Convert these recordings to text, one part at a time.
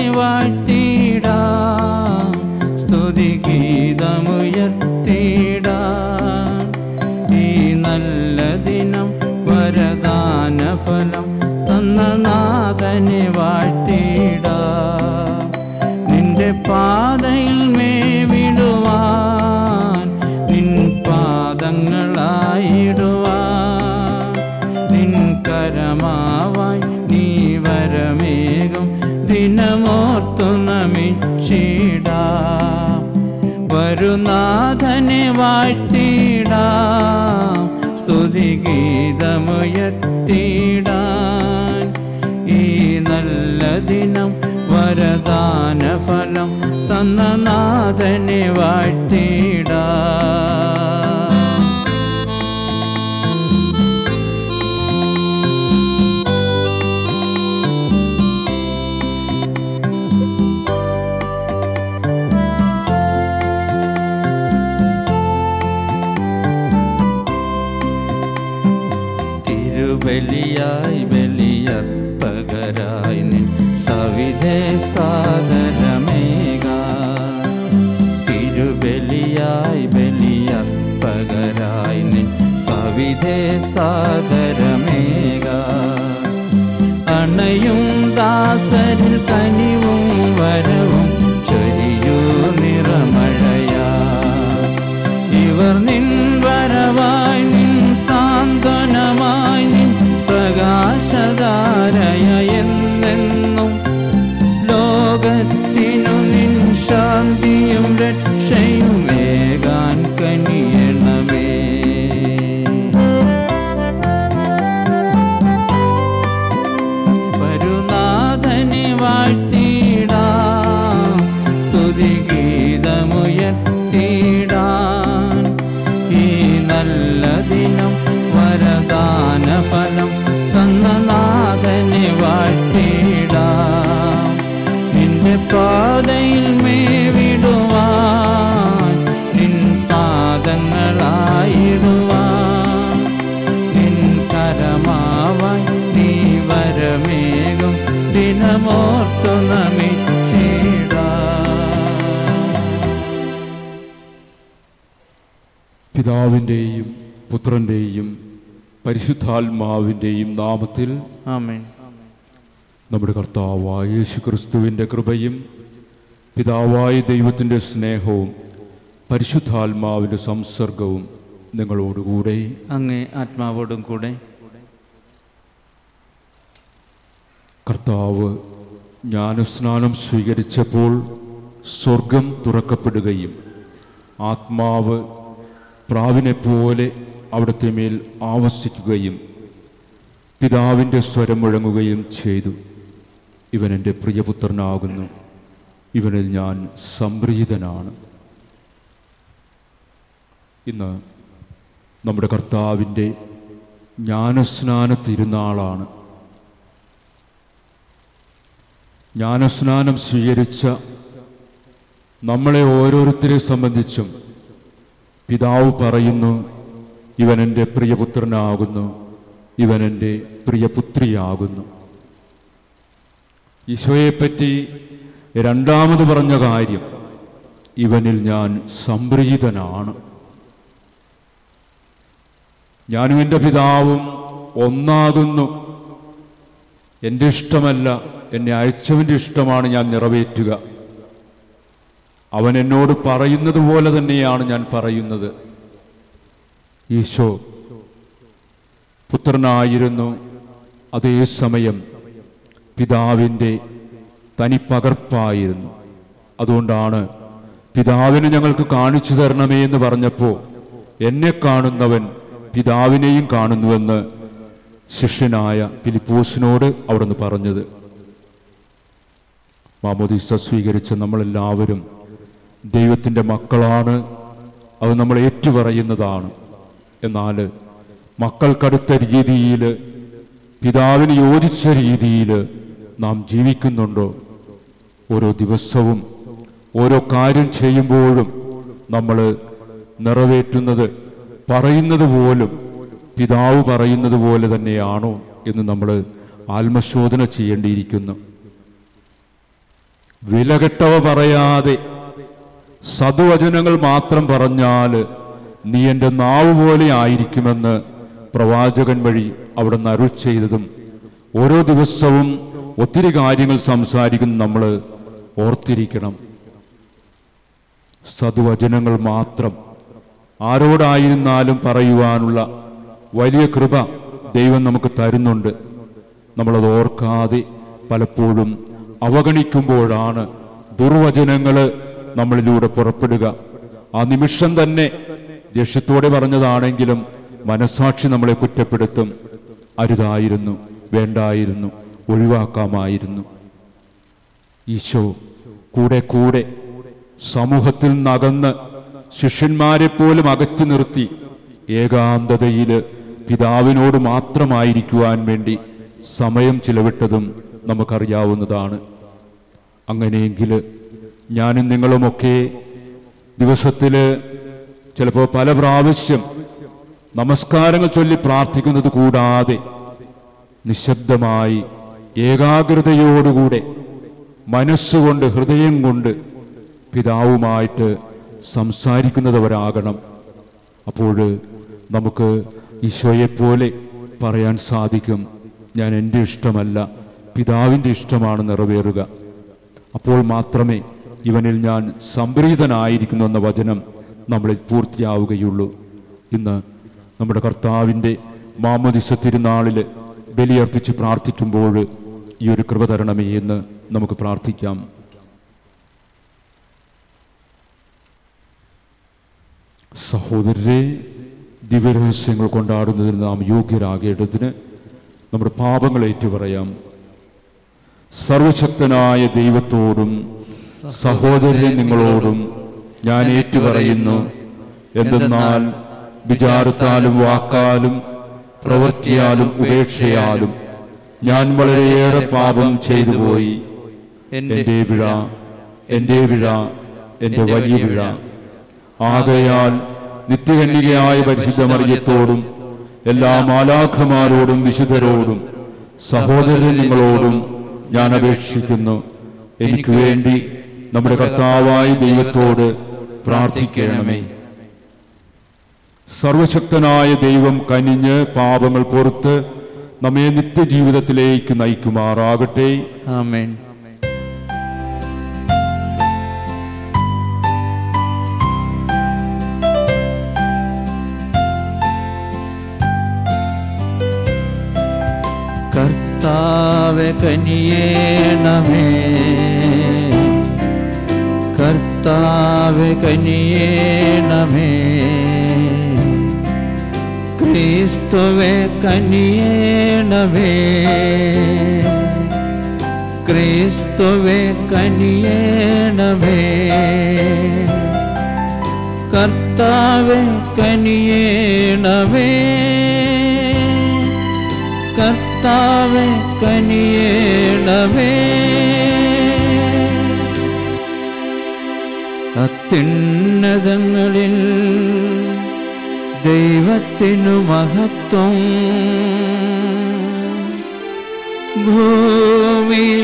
വാഴ്ത്തിടാം സ്തുതിഗീതമുയർത്തിടാം ഈ നല്ല ദിനം വരദാന ഫലം തന്ന നാഥനെ വാഴ്ത്തിടാം നിന്റെ പാതയിൽ മേവിടുവാൻ നിൻ പാദങ്ങളായിടുവാൻ നിൻ കരമാവായി നീ വരമേകും ദിനമോർത്തു നമിച്ചിടാം വരുനാഥനെ വാഴ്ത്തിടാം സ്തുതിഗീതമുയർത്തിടാൻ ഈ നല്ല ദിനം വരദാന ഫലം തന്ന നാഥനെ വാഴ്ത്തിടാം തിരുബലിയായി ബലിയർപ്പകരായി നിൻ സവിധേ സാദരമേക തിരുബലിയായി ബലിയർപ്പകരായി നിൻ സവിധേ സാദരമേക അണയും ദാസരിൽ കനിവും വരവും ചൊരിയൂ നിറമഴയാ ഇവർ നിൻ വരവായി നിൻ സാന്ത്വനമായി നിൻ പ്രകാശധാരയ എന്നെന്നും ലോകത്തിനു നിൻ ശാന്തിയും രക്ഷയും വേഗാൻ കനിയണമേ പരുനാഥനെ വാഴ്ത്തിടാം സ്തുതിഗീതമുയർത്തിടാൻ ഈ നല്ല ദിനം വരദാന ഫലം തന്ന നാഥനെ വാഴ്ത്തിടാം നിന്റെ പാതയിൽ മേവിടുവാൻ നിൻ പാദങ്ങളായിടുവാൻ നിൻ കരമാവായി നീ വരമേകും ദിനമോർത്തു നമിച്ചിടാം പിതാവിൻ്റെയും പുത്രൻ്റെയും പരിശുദ്ധാത്മാവിൻ്റെയും നാമത്തിൽ ആമേൻ നമ്മുടെ കർത്താവായ യേശു ക്രിസ്തുവിൻ്റെ കൃപയും പിതാവായ ദൈവത്തിൻ്റെ സ്നേഹവും പരിശുദ്ധാത്മാവിൻ്റെ സംസർഗവും നിങ്ങളോടുകൂടെ അങ്ങേ ആത്മാവോടും കൂടെ കർത്താവ് ജ്ഞാനസ്നാനം സ്വീകരിച്ചപ്പോൾ സ്വർഗം തുറക്കപ്പെടുകയും ആത്മാവ് പ്രാവിനെപ്പോലെ അവിടുത്തെ മേൽ ആവസിക്കുകയും പിതാവിൻ്റെ സ്വരം മുഴങ്ങുകയും ചെയ്തു ഇവൻ എൻ്റെ പ്രിയപുത്രനാകുന്നു ഇവനിൽ ഞാൻ സംപ്രീതനാണ് ഇന്ന് നമ്മുടെ കർത്താവിൻ്റെ ജ്ഞാനസ്നാന തിരുനാളാണ് ജ്ഞാനസ്നാനം സ്വീകരിച്ച നമ്മളെ ഓരോരുത്തരെ സംബന്ധിച്ചും പിതാവ് പറയുന്നു ഇവൻ എൻ്റെ പ്രിയപുത്രനാകുന്നു ഇവൻ എൻ്റെ പ്രിയപുത്രിയാകുന്നു ഈശോയെപ്പറ്റി രണ്ടാമത് പറഞ്ഞ കാര്യം ഇവനിൽ ഞാൻ സംപ്രീതനാണ് ഞാനും എൻ്റെ പിതാവും ഒന്നാകുന്നു എൻ്റെ ഇഷ്ടമല്ല എന്നെ അയച്ചവൻ്റെ ഇഷ്ടമാണ് ഞാൻ നിറവേറ്റുക അവൻ എന്നോട് പറയുന്നത് പോലെ തന്നെയാണ് ഞാൻ പറയുന്നത് ഈശോ പുത്രനായിരുന്നു അതേസമയം പിതാവിൻ്റെ തനിപ്പകർപ്പായിരുന്നു അതുകൊണ്ടാണ് പിതാവിനെ ഞങ്ങൾക്ക് കാണിച്ചു തരണമേ എന്ന് പറഞ്ഞപ്പോൾ എന്നെ കാണുന്നവൻ പിതാവിനെയും കാണുന്നുവെന്ന് ശിഷ്യനായ ഫിലിപ്പോസിനോട് അവിടുന്ന് പറഞ്ഞത് മാമോദീസ സ്വീകരിച്ച നമ്മളെല്ലാവരും ദൈവത്തിൻ്റെ മക്കളാണ് അത് നമ്മൾ ഏറ്റുപറയുന്നതാണ് എന്നാൽ മക്കൾക്കടുത്ത രീതിയിൽ പിതാവിന് യോജിച്ച രീതിയിൽ നാം ജീവിക്കുന്നുണ്ടോ ഓരോ ദിവസവും ഓരോ കാര്യം ചെയ്യുമ്പോഴും നമ്മൾ നിറവേറ്റുന്നത് പറയുന്നത് പോലും പിതാവ് പറയുന്നത് പോലെ തന്നെയാണോ എന്ന് നമ്മൾ ആത്മശോധന ചെയ്യേണ്ടിയിരിക്കുന്നു വിലകെട്ടവ പറയാതെ സതുവചനങ്ങൾ മാത്രം പറഞ്ഞാൽ നീ എൻ്റെ നാവ് പോലെ ആയിരിക്കുമെന്ന് പ്രവാചകൻ വഴി അവിടെ നിന്ന് അരുൾ ചെയ്തതും ഓരോ ദിവസവും ഒത്തിരി കാര്യങ്ങൾ സംസാരിക്കുന്ന നമ്മൾ ഓർത്തിരിക്കണം സതുവചനങ്ങൾ മാത്രം ആരോടായിരുന്നാലും പറയുവാനുള്ള വലിയ കൃപ ദൈവം നമുക്ക് തരുന്നുണ്ട് നമ്മളത് ഓർക്കാതെ പലപ്പോഴും അവഗണിക്കുമ്പോഴാണ് ദുർവചനങ്ങൾ നമ്മളിലൂടെ പുറപ്പെടുക ആ നിമിഷം തന്നെ ദേഷ്യത്തോടെ പറഞ്ഞതാണെങ്കിലും മനസാക്ഷി നമ്മളെ കുറ്റപ്പെടുത്തും അരുതായിരുന്നു വേണ്ടായിരുന്നു ഒഴിവാക്കാമായിരുന്നു ഈശോ കൂടെ കൂടെ സമൂഹത്തിൽ നകന്ന് ശിഷ്യന്മാരെ പോലും അകറ്റി നിർത്തി ഏകാന്തതയിൽ പിതാവിനോട് മാത്രമായിരിക്കുവാൻ വേണ്ടി സമയം ചിലവിട്ടതും നമുക്കറിയാവുന്നതാണ് അങ്ങനെയെങ്കിൽ ഞാനും നിങ്ങളുമൊക്കെ ദിവസത്തിൽ ചിലപ്പോൾ പല പ്രാവശ്യം നമസ്കാരങ്ങൾ ചൊല്ലി പ്രാർത്ഥിക്കുന്നത് കൂടാതെ നിശബ്ദമായി ഏകാഗ്രതയോടുകൂടെ മനസ്സുകൊണ്ട് ഹൃദയം കൊണ്ട് പിതാവുമായിട്ട് സംസാരിക്കുന്നതവരാകണം അപ്പോൾ നമുക്ക് ഈശോയെപ്പോലെ പറയാൻ സാധിക്കും ഞാൻ എൻ്റെ ഇഷ്ടമല്ല പിതാവിൻ്റെ ഇഷ്ടമാണ് നിറവേറുക അപ്പോൾ മാത്രമേ ഇവനിൽ ഞാൻ സംപ്രീതനായിരിക്കുന്നു എന്ന വചനം നമ്മളിൽ പൂർത്തിയാവുകയുള്ളൂ ഇന്ന് നമ്മുടെ കർത്താവിൻ്റെ മാമോദിസ തിരുനാളിൽ ബലിയർപ്പിച്ച് പ്രാർത്ഥിക്കുമ്പോൾ ഈ ഒരു കൃപ തരണമേ എന്ന് നമുക്ക് പ്രാർത്ഥിക്കാം സഹോദരരെ ദിവ്യരഹസ്യങ്ങൾ കൊണ്ടാടുന്നതിന് നാം യോഗ്യരാകേണ്ടതിന് നമ്മുടെ പാപങ്ങൾ ഏറ്റുപറയാം സർവശക്തനായ ദൈവത്തോടും സഹോദരരെ നിങ്ങളോടും ഞാൻ ഏറ്റുപറയുന്നു എന്തെന്നാൽ വിചാരത്താലും വാക്കാലും പ്രവൃത്തിയാലും ഉപേക്ഷയാലും ഞാൻ വളരെയേറെ പാപം ചെയ്തു പോയി എൻ്റെ വിഴ എൻ്റെ വിഴ എൻ്റെ വലിയ വിഴ ആകയാൽ നിത്യകന്യകയായ പരിശുദ്ധ മറിയത്തോടും എല്ലാ മാലാഖമാരോടും വിശുദ്ധരോടും സഹോദരൻ നിങ്ങളോടും ഞാൻ അപേക്ഷിക്കുന്നു എനിക്ക് വേണ്ടി നമ്മുടെ കർത്താവായ ദൈവത്തോട് പ്രാർത്ഥിക്കണമേ സർവശക്തനായ ദൈവം കനിഞ്ഞ് പാപങ്ങൾ പുറത്ത് നമ്മെ നിത്യജീവിതത്തിലേക്ക് നയിക്കുമാറാകട്ടെ ആമേൻ കർത്താവെ കനിയേണമേ കർത്താവെ കനിയേണമേ ക്രിസ്തുവെ കനിയേണമേ ക്രിസ്തുവെ കനിയേണമേ കർത്താവെ കനിയേണമേ കർത്താവെ കനിയേണമേ അത്യുന്നതങ്ങളിൽ ദൈവത്തിനു മഹത്വം ഭൂമിയിൽ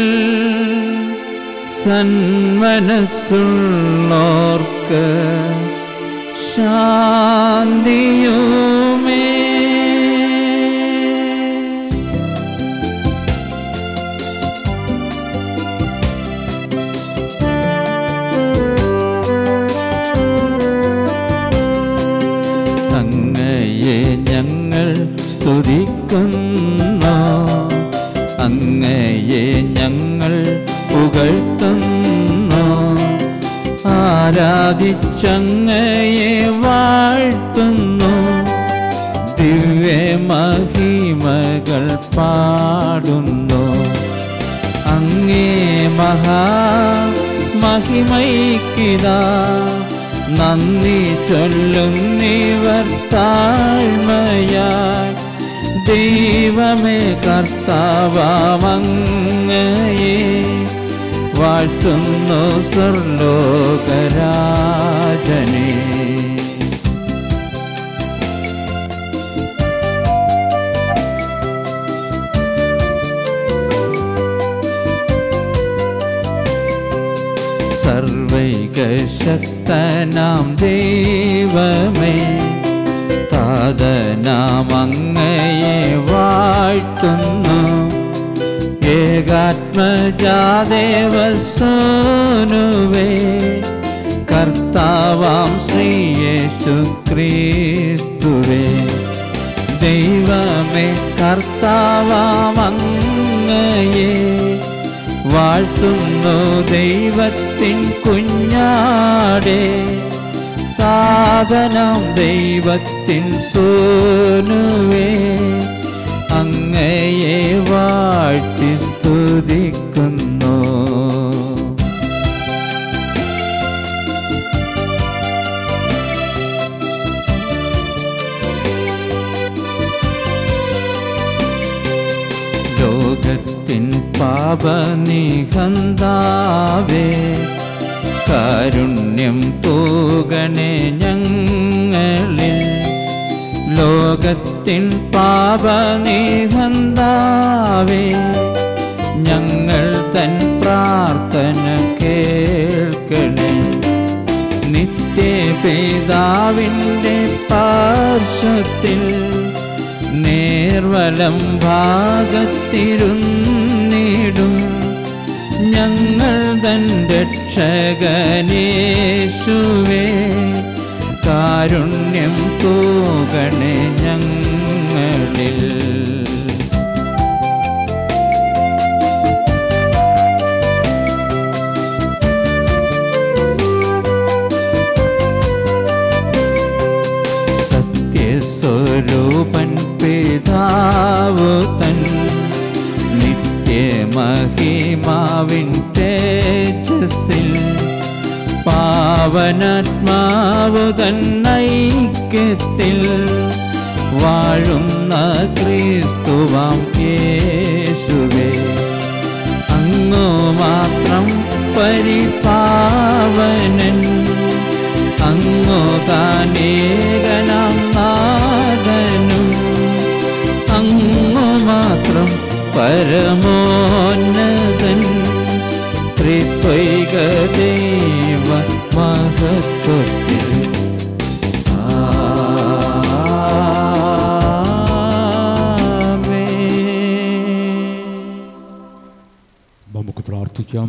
സന്മനസ്സുള്ളോർക്ക് ശാന്തിയുമേ അങ്ങയെ ഞങ്ങൾ സ്തുതിക്കുന്നു അങ്ങയെ ഞങ്ങൾ പുകഴ്ത്തുന്നു ആരാധിച്ചങ്ങയെ വാഴ്ത്തുന്നു ദിവ്യ മഹിമകൾ പാടുന്നു അങ്ങേ മഹാ മഹിമൈക്കിതാ നന്ദി ചൊല്ലുന്നിവർ താഴ്മയായി ദൈവമേ കർത്താവാമങ്ങയെ വാഴ്ത്തുന്നു സ്വർലോകരാജനേ ത്രികശക്തനാം ദൈവമേ താതനാം അങ്ങയെ വാഴ്ത്തുന്നു ഏകാത്മജാദേവസോനുവേ കർത്താവാം ശ്രീയേശു ക്രിസ്തുവേ ദൈവമേ കർത്താവാം അങ്ങയെ വാഴ്ത്തുന്നു ദൈവത്തിൻ കുഞ്ഞാടേ സാധനം ദൈവത്തിൻ സോനുവേ അങ്ങയെ വാഴ്ത്തി സ്തുതിക്കുന്നു ലോകത്തിൻ പാപനിഹന്താവേ കാരുണ്യം തൂകണേ ഞങ്ങളിൽ ലോകത്തിൻ പാപനിഹന്താവേ ഞങ്ങൾ തൻ പ്രാർത്ഥന കേൾക്കണേ നിത്യപിതാവിൻ്റെ പാർശ്വത്തിൽ നേർവലം ഭാഗത്തിരുന്നിടും ഞങ്ങൾ തൻ രക്ഷകനേശുവേ കാരുണ്യം തൂകണേ ഞങ്ങളിൽ സത്യസ്വരൂപൻ പിതാവു തൻ നിത്യമഹിമാവിൻ തേജസ്സിൽ പാവനാത്മാവു തൻ ഐക്യത്തിൽ വാഴുന്ന ക്രിസ്തുവാം യേശുവേ അങ്ങു മാത്രം പരിപാവനൻ അങ്ങു താനേകനാം നാഥനും അങ്ങു മാത്രം പരമോന്നതൻ ത്രിത്വൈക ദൈവ മഹത്വത്തിൽ ആമേൻ. നമുക്ക് പ്രാർത്ഥിക്കാം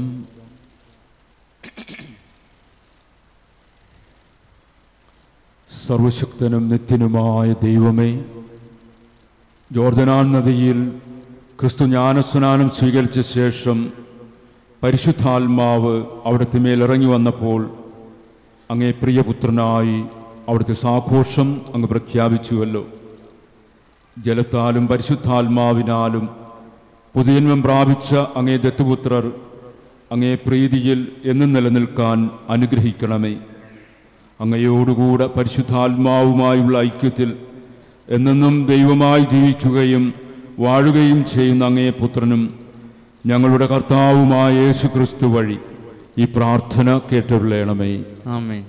സർവശക്തനും നിത്യനുമായ ദൈവമേ ജോർദനാൻ നദിയിൽ ക്രിസ്തു ജ്ഞാനസ്നാനം സ്വീകരിച്ച ശേഷം പരിശുദ്ധാത്മാവ് അവിടുത്തെ മേൽ ഇറങ്ങി വന്നപ്പോൾ അങ്ങേ പ്രിയപുത്രനായി അവിടുത്തെ സാഘോഷം അങ്ങ് പ്രഖ്യാപിച്ചുവല്ലോ ജലത്താലും പരിശുദ്ധാത്മാവിനാലും പുതിയന്മം പ്രാപിച്ച അങ്ങേ ദത്തുപുത്രർ അങ്ങേ പ്രീതിയിൽ എന്നും നിലനിൽക്കാൻ അനുഗ്രഹിക്കണമേ അങ്ങയോടുകൂടെ പരിശുദ്ധാത്മാവുമായുള്ള ഐക്യത്തിൽ എന്നെന്നും ദൈവമായി ജീവിക്കുകയും വാഴുകയും ചെയ്യുന്ന അങ്ങേ പുത്രനും ഞങ്ങളുടെ കർത്താവുമായ യേശു ക്രിസ്തു വഴി ഈ പ്രാർത്ഥന കേട്ടുള്ളണമേ ആമേൻ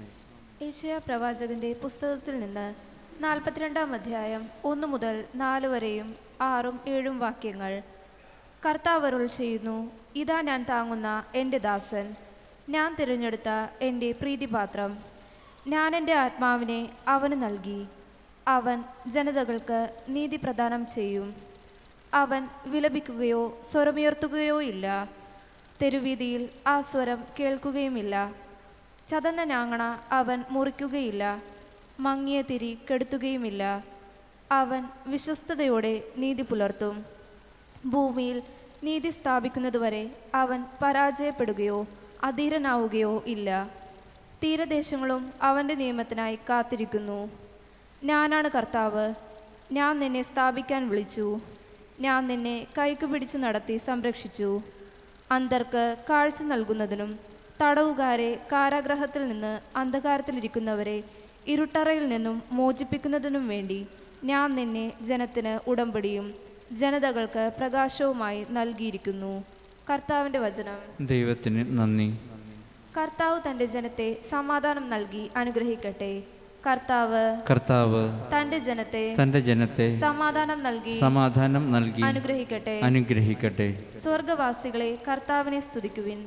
ഏഷ്യ പ്രവാചകന്റെ പുസ്തകത്തിൽ നിന്ന് നാൽപ്പത്തിരണ്ടാം അധ്യായം ഒന്ന് മുതൽ നാല് വരെയും ആറും ഏഴും വാക്യങ്ങൾ കർത്താവരുൾ ചെയ്യുന്നു ഇതാ ഞാൻ താങ്ങുന്ന എൻ്റെ ദാസൻ ഞാൻ തിരഞ്ഞെടുത്ത എൻ്റെ പ്രീതിപാത്രം ഞാൻ എൻ്റെ ആത്മാവിനെ അവന് നൽകി അവൻ ജനതകൾക്ക് നീതി പ്രദാനം ചെയ്യും അവൻ വിലപിക്കുകയോ സ്വരമുയർത്തുകയോ ഇല്ല തെരുവീതിയിൽ ആ സ്വരം കേൾക്കുകയുമില്ല ചതന്ന ഞാങ്ങണ അവൻ മുറിക്കുകയില്ല മങ്ങിയ തിരി കെടുത്തുകയുമില്ല അവൻ വിശ്വസ്തയോടെ നീതി പുലർത്തും ഭൂമിയിൽ നീതി സ്ഥാപിക്കുന്നതുവരെ അവൻ പരാജയപ്പെടുകയോ അധീരനാവുകയോ ഇല്ല തീരദേശങ്ങളും അവൻ്റെ നിയമത്തിനായി കാത്തിരിക്കുന്നു ഞാനാണ് കർത്താവ് ഞാൻ നിന്നെ സ്ഥാപിക്കാൻ വിളിച്ചു ഞാൻ നിന്നെ കൈക്കു പിടിച്ചു നടത്തി സംരക്ഷിച്ചു അന്തർക്ക് കാഴ്ച നൽകുന്നതിനും തടവുകാരെ കാരാഗ്രഹത്തിൽ നിന്ന് അന്ധകാരത്തിലിരിക്കുന്നവരെ ഇരുട്ടറയിൽ നിന്നും മോചിപ്പിക്കുന്നതിനും വേണ്ടി ഞാൻ നിന്നെ ജനത്തിന് ഉടമ്പടിയും ജനതകൾക്ക് പ്രകാശവുമായി നൽകിയിരിക്കുന്നു കർത്താവിൻ്റെ വചനം ദൈവത്തിന് നന്ദി കർത്താവ് തൻ്റെ ജനത്തെ സമാധാനം നൽകി അനുഗ്രഹിക്കട്ടെ കർത്താവ് കർത്താവ് തൻ്റെ ജനത്തെ തൻ്റെ ജനത്തെ സമാധാനം നൽകി സമാധാനം നൽകി അനുഗ്രഹിക്കട്ടെ അനുഗ്രഹിക്കട്ടെ സ്വർഗവാസികളെ കർത്താവിനെ സ്തുതിക്കുവിൻ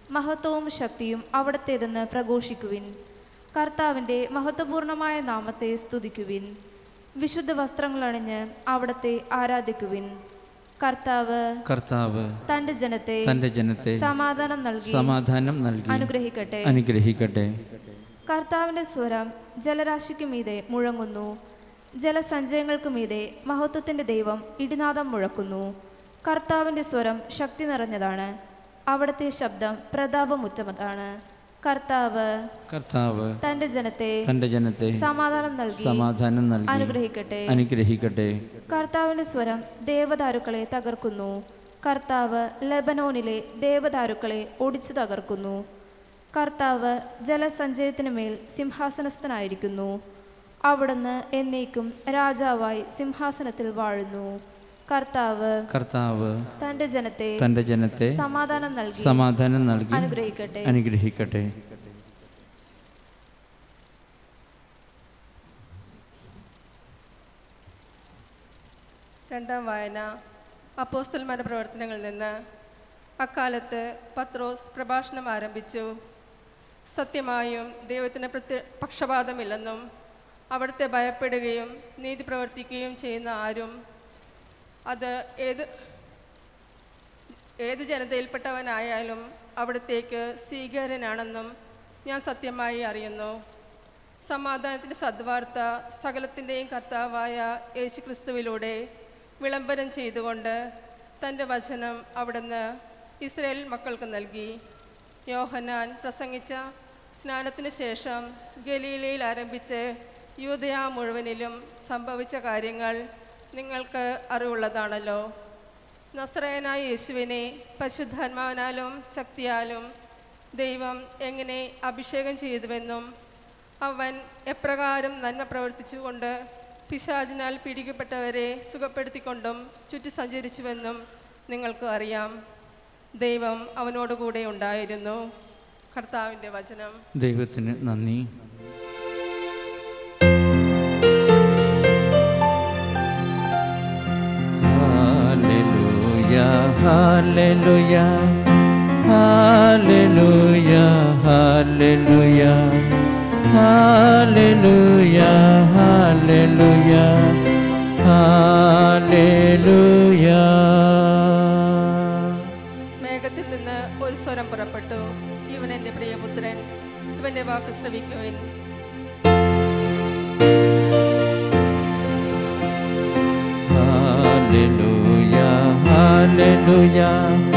മഹത്വവും ശക്തിയും അവിടത്തേതെന്ന് പ്രഘോഷിക്കുവിൻ കർത്താവിൻ്റെ മഹത്വപൂർണമായ നാമത്തെ സ്തുതിക്കുവിൻ വിശുദ്ധ വസ്ത്രങ്ങളണിഞ്ഞ് അവിടത്തെ ആരാധിക്കുവിൻ കർത്താവ് കർത്താവ് തൻ്റെ ജനത്തെ തൻ്റെ ജനത്തെ സമാധാനം നൽകി സമാധാനം നൽകി അനുഗ്രഹിക്കട്ടെ അനുഗ്രഹിക്കട്ടെ കർത്താവിൻ്റെ സ്വരം ജലരാശിക്ക് മീതെ മുഴങ്ങുന്നു ജലസഞ്ചയങ്ങൾക്ക് മീതെ മഹത്വത്തിൻ്റെ ദൈവം ഇടിനാദം മുഴക്കുന്നു കർത്താവിൻ്റെ സ്വരം ശക്തി നിറഞ്ഞതാണ് അവിടുത്തെ ശബ്ദം പ്രതാപമുറ്റമതാണ് കർത്താവ് കർത്താവ് തൻ്റെ ജനത്തെ തൻ്റെ ജനത്തെ സമാധാനം നൽകി സമാധാനം നൽകി അനുഗ്രഹിക്കട്ടെ അനുഗ്രഹിക്കട്ടെ കർത്താവിൻ്റെ സ്വരം ദേവദാരുക്കളെ തകർക്കുന്നു കർത്താവ് ലെബനോനിലെ ദേവദാരുക്കളെ ഒടിച്ചു തകർക്കുന്നു കർത്താവ് ജലസഞ്ചയത്തിനു മേൽ സിംഹാസനസ്ഥനായിരിക്കുന്നു അവിടുന്ന് എന്നേക്കും രാജാവായി സിംഹാസനത്തിൽ വാഴുന്നു കർത്താവ് കർത്താവ് തൻ്റെ ജനത്തെ തൻ്റെ ജനത്തെ സമാധാനം നൽകി സമാധാനം നൽകി അനുഗ്രഹിക്കട്ടെ അനുഗ്രഹിക്കട്ടെ രണ്ടാം വായന അപ്പോസ്തൽമാരുടെ പ്രവർത്തനങ്ങളിൽ നിന്ന് അക്കാലത്ത് പത്രോസ് പ്രഭാഷണം ആരംഭിച്ചു സത്യമായും ദൈവത്തിന് പ്രത്യ പക്ഷപാതമില്ലെന്നും അവിടുത്തെ ഭയപ്പെടുകയും നീതി പ്രവർത്തിക്കുകയും ചെയ്യുന്ന ആരും അത് ഏത് ഏത് ജനതയിൽപ്പെട്ടവനായാലും അവിടത്തേക്ക് സ്വീകാര്യനാണെന്നും ഞാൻ സത്യമായി അറിയുന്നു സമാധാനത്തിൻ്റെ സദ്വാർത്ത സകലത്തിൻ്റെയും കർത്താവായ യേശുക്രിസ്തുവിലൂടെ വിളംബരം ചെയ്തുകൊണ്ട് തൻ്റെ വചനം അവിടുന്ന് ഇസ്രയേൽ മക്കൾക്ക് നൽകി യോഹനാൻ പ്രസംഗിച്ച സ്നാനത്തിന് ശേഷം ഗലീലയിൽ ആരംഭിച്ച് യൂതയ മുഴുവനിലും സംഭവിച്ച കാര്യങ്ങൾ നിങ്ങൾക്ക് അറിവുള്ളതാണല്ലോ നസ്രയനായ യേശുവിനെ പരിശുദ്ധാത്മാവിനാലും ശക്തിയാലും ദൈവം എങ്ങനെ അഭിഷേകം ചെയ്തുവെന്നും അവൻ എപ്രകാരം നന്മ പ്രവർത്തിച്ചുകൊണ്ട് പിശാചിനാൽ പീഡിക്കപ്പെട്ടവരെ സുഖപ്പെടുത്തിക്കൊണ്ടും ചുറ്റി സഞ്ചരിച്ചുവെന്നും നിങ്ങൾക്ക് അറിയാം ദൈവം അവനോടുകൂടെ ഉണ്ടായിരുന്നു കർത്താവിൻ്റെ വചനം ദൈവത്തിന് നന്ദി ഹല്ലേലൂയ ഹല്ലേലൂയ ഹല്ലേലൂയ ഹല്ലേലൂയ ഹല്ലേലൂയ ഹല്ലേലൂയ ഹല്ലേലൂയ മേഘത്തിൽ നിന്ന് ഒരു സ്വരം പുറപ്പെട്ടു ഇവൻ എൻ്റെ പ്രിയപുത്രൻ ഇവൻ്റെ വാക്ക് ശ്രവിക്കുവിൻ Hallelujah, hallelujah,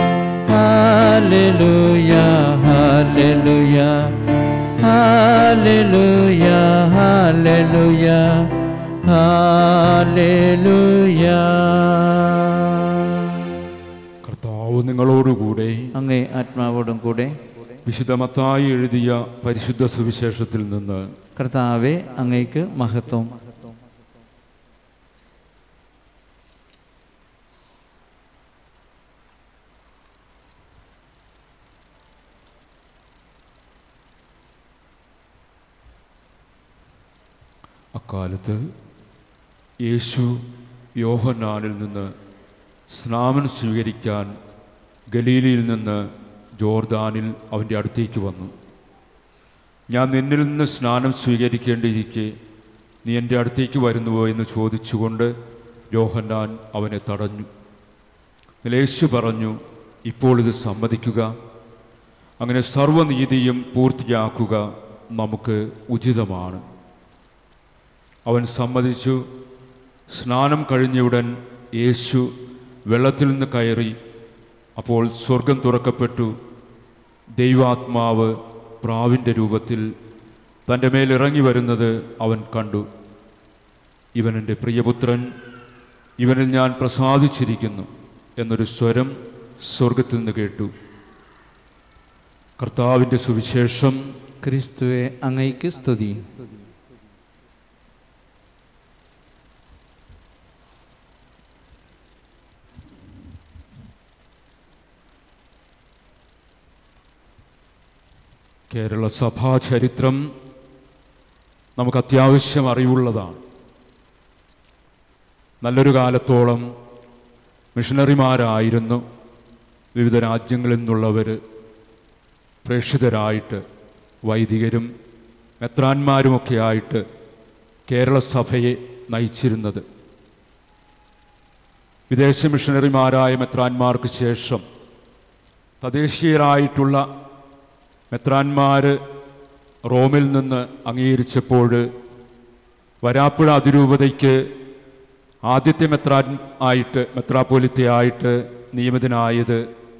hallelujah, hallelujah, hallelujah, hallelujah, hallelujah. കർത്താവ് നിങ്ങളോടുകൂടെ അങ്ങേ ആത്മാവോടും കൂടെ വിശുദ്ധ മത്തായി എഴുതിയ പരിശുദ്ധ സുവിശേഷത്തിൽ നിന്ന് കർത്താവെ അങ്ങേക്ക് മഹത്വം അക്കാലത്ത് യേശു യോഹന്നാനിൽ നിന്ന് സ്നാമൻ സ്വീകരിക്കാൻ ഗലീലയിൽ നിന്ന് ജോർദാനിൽ അവൻ്റെ അടുത്തേക്ക് വന്നു ഞാൻ നിന്നിൽ നിന്ന് സ്നാനം സ്വീകരിക്കേണ്ടിയിരിക്കെ നീ എൻ്റെ അടുത്തേക്ക് വരുന്നുവോ എന്ന് ചോദിച്ചുകൊണ്ട് യോഹന്നാൻ അവനെ തടഞ്ഞു എന്നാൽ യേശു പറഞ്ഞു ഇപ്പോൾ ഇത് സമ്മതിക്കുക അങ്ങനെ സർവ്വനീതിയും പൂർത്തിയാക്കുക നമുക്ക് ഉചിതമാണ് അവൻ സമ്മതിച്ചു സ്നാനം കഴിഞ്ഞയുടൻ യേശു വെള്ളത്തിൽ നിന്ന് കയറി അപ്പോൾ സ്വർഗം തുറക്കപ്പെട്ടു ദൈവാത്മാവ് പ്രാവിൻ്റെ രൂപത്തിൽ തൻ്റെ മേൽ ഇറങ്ങി വരുന്നത് അവൻ കണ്ടു ഇവൻ എൻ്റെ പ്രിയപുത്രൻ ഇവനിൽ ഞാൻ പ്രസാദിച്ചിരിക്കുന്നു എന്നൊരു സ്വരം സ്വർഗത്തിൽ നിന്ന് കേട്ടു കർത്താവിൻ്റെ സുവിശേഷം ക്രിസ്തുവെ അങ്ങയ്ക്ക് സ്തുതി കേരള സഭാ ചരിത്രം നമുക്ക് അത്യാവശ്യം അറിവുള്ളതാണ് നല്ലൊരു കാലത്തോളം മിഷണറിമാരായിരുന്നു വിവിധ രാജ്യങ്ങളിൽ നിന്നുള്ളവർ പ്രേക്ഷിതരായിട്ട് വൈദികരും മെത്രാന്മാരുമൊക്കെ ആയിട്ട് കേരള സഭയെ നയിച്ചിരുന്നത് വിദേശ മിഷണറിമാരായ മെത്രാന്മാർക്ക് ശേഷം തദ്ദേശീയരായിട്ടുള്ള മെത്രാന്മാർ റോമിൽ നിന്ന് അംഗീകരിച്ചപ്പോൾ വരാപ്പുഴ അതിരൂപതയ്ക്ക് ആദ്യത്തെ മെത്രാൻ ആയിട്ട് മെത്രാപ്പോലിത്തയായിട്ട് നിയമിതനായത്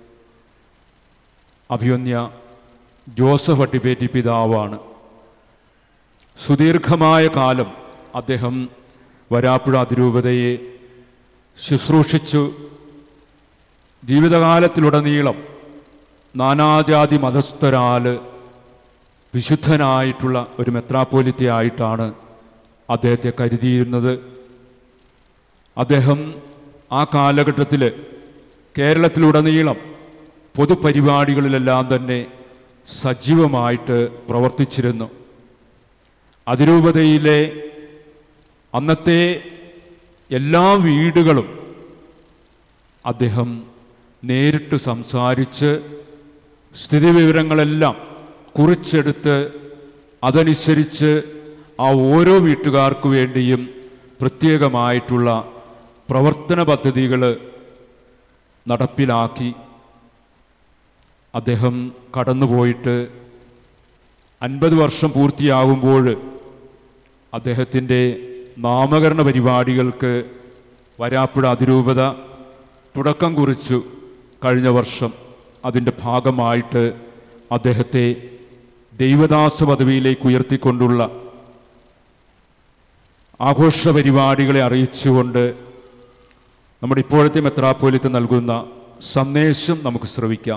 അഭിയന്യ ജോസഫ് അട്ടിപ്പേറ്റി പിതാവാണ് സുദീർഘമായ കാലം അദ്ദേഹം വരാപ്പുഴ അതിരൂപതയെ ശുശ്രൂഷിച്ചു ജീവിതകാലത്തിലുടനീളം നാനാജാതി മതസ്ഥരാൽ വിശുദ്ധനായിട്ടുള്ള ഒരു മെത്രാപ്പോലിത്തയായിട്ടാണ് അദ്ദേഹത്തെ കരുതിയിരുന്നത് അദ്ദേഹം ആ കാലഘട്ടത്തിൽ കേരളത്തിലുടനീളം പൊതുപരിപാടികളിലെല്ലാം തന്നെ സജീവമായിട്ട് പ്രവർത്തിച്ചിരുന്നു അതിരൂപതയിലെ അന്നത്തെ എല്ലാ വീടുകളും അദ്ദേഹം നേരിട്ട് സംസാരിച്ച് സ്ഥിതിവിവരങ്ങളെല്ലാം കുറിച്ചെടുത്ത് അതനുസരിച്ച് ആ ഓരോ വീട്ടുകാർക്ക് വേണ്ടിയും പ്രത്യേകമായിട്ടുള്ള പ്രവർത്തന പദ്ധതികൾ നടപ്പിലാക്കി അദ്ദേഹം കടന്നുപോയിട്ട് അൻപത് വർഷം പൂർത്തിയാകുമ്പോൾ അദ്ദേഹത്തിൻ്റെ നാമകരണ പരിപാടികൾക്ക് വരാപ്പുഴ അതിരൂപത തുടക്കം കുറിച്ചു കഴിഞ്ഞ വർഷം അതിൻ്റെ ഭാഗമായിട്ട് അദ്ദേഹത്തെ ദൈവദാസ പദവിയിലേക്ക് ഉയർത്തിക്കൊണ്ടുള്ള ആഘോഷ പരിപാടികളെ അറിയിച്ചുകൊണ്ട് നമ്മുടെ ഇപ്പോഴത്തെ മെത്രാപ്പോലിത്ത് നൽകുന്ന സന്ദേശം നമുക്ക് ശ്രവിക്കാം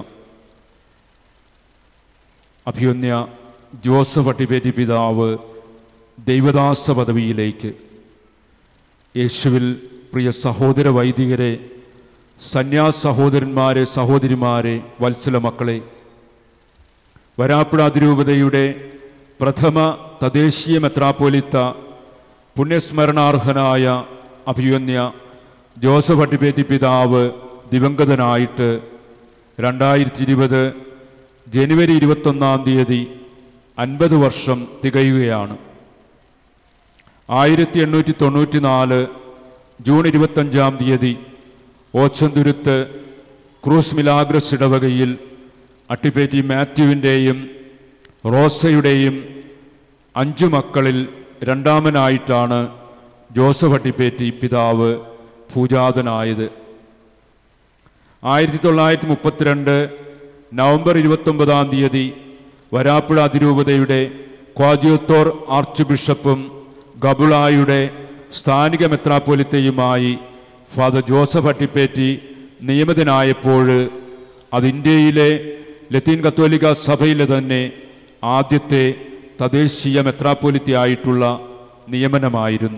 അഭിയന്യ ജോസഫ് അട്ടിപ്പേറ്റി പിതാവ് ദൈവദാസ പദവിയിലേക്ക് യേശുവിൽ പ്രിയ സഹോദര വൈദികരെ സന്യാസ സഹോദരന്മാരെ സഹോദരിമാരെ വത്സല മക്കളെ വരാപ്പുഴ അതിരൂപതയുടെ പ്രഥമ തദ്ദേശീയ മെത്രാപ്പോലിത്ത പുണ്യസ്മരണാർഹനായ അഭിയന്യ ജോസഫ് അട്ടിപ്പേറ്റി പിതാവ് ദിവംഗതനായിട്ട് രണ്ടായിരത്തി ഇരുപത് ജനുവരി ഇരുപത്തൊന്നാം തീയതി അൻപത് വർഷം തികയുകയാണ് ആയിരത്തി എണ്ണൂറ്റി തൊണ്ണൂറ്റി നാല് ജൂൺ ഇരുപത്തഞ്ചാം തീയതി ഓച്ചന്തുരുത്ത് ക്രൂസ് മിലാഗ്രസ് ഇടവകയിൽ അട്ടിപ്പേറ്റി മാത്യുവിൻ്റെയും റോസയുടെയും അഞ്ചു മക്കളിൽ രണ്ടാമനായിട്ടാണ് ജോസഫ് അട്ടിപ്പേറ്റി പിതാവ് പൂജാതനായത് ആയിരത്തി തൊള്ളായിരത്തി മുപ്പത്തിരണ്ട് നവംബർ ഇരുപത്തൊമ്പതാം തീയതി വരാപ്പുഴ അതിരൂപതയുടെ ക്വാദ്യോത്തോർ ആർച്ച് ബിഷപ്പും ഗബുളായുടെ സ്ഥാനിക മെത്രാപ്പൊലിത്തയുമായി ഫാദർ ജോസഫ് അട്ടിപ്പേറ്റി നിയമിതനായപ്പോൾ അത് ഇന്ത്യയിലെ ലത്തീൻ കത്തോലിക്ക സഭയിലെ തന്നെ ആദ്യത്തെ തദ്ദേശീയ മെത്രാപ്പൊലിത്തയായിട്ടുള്ള നിയമനമായിരുന്നു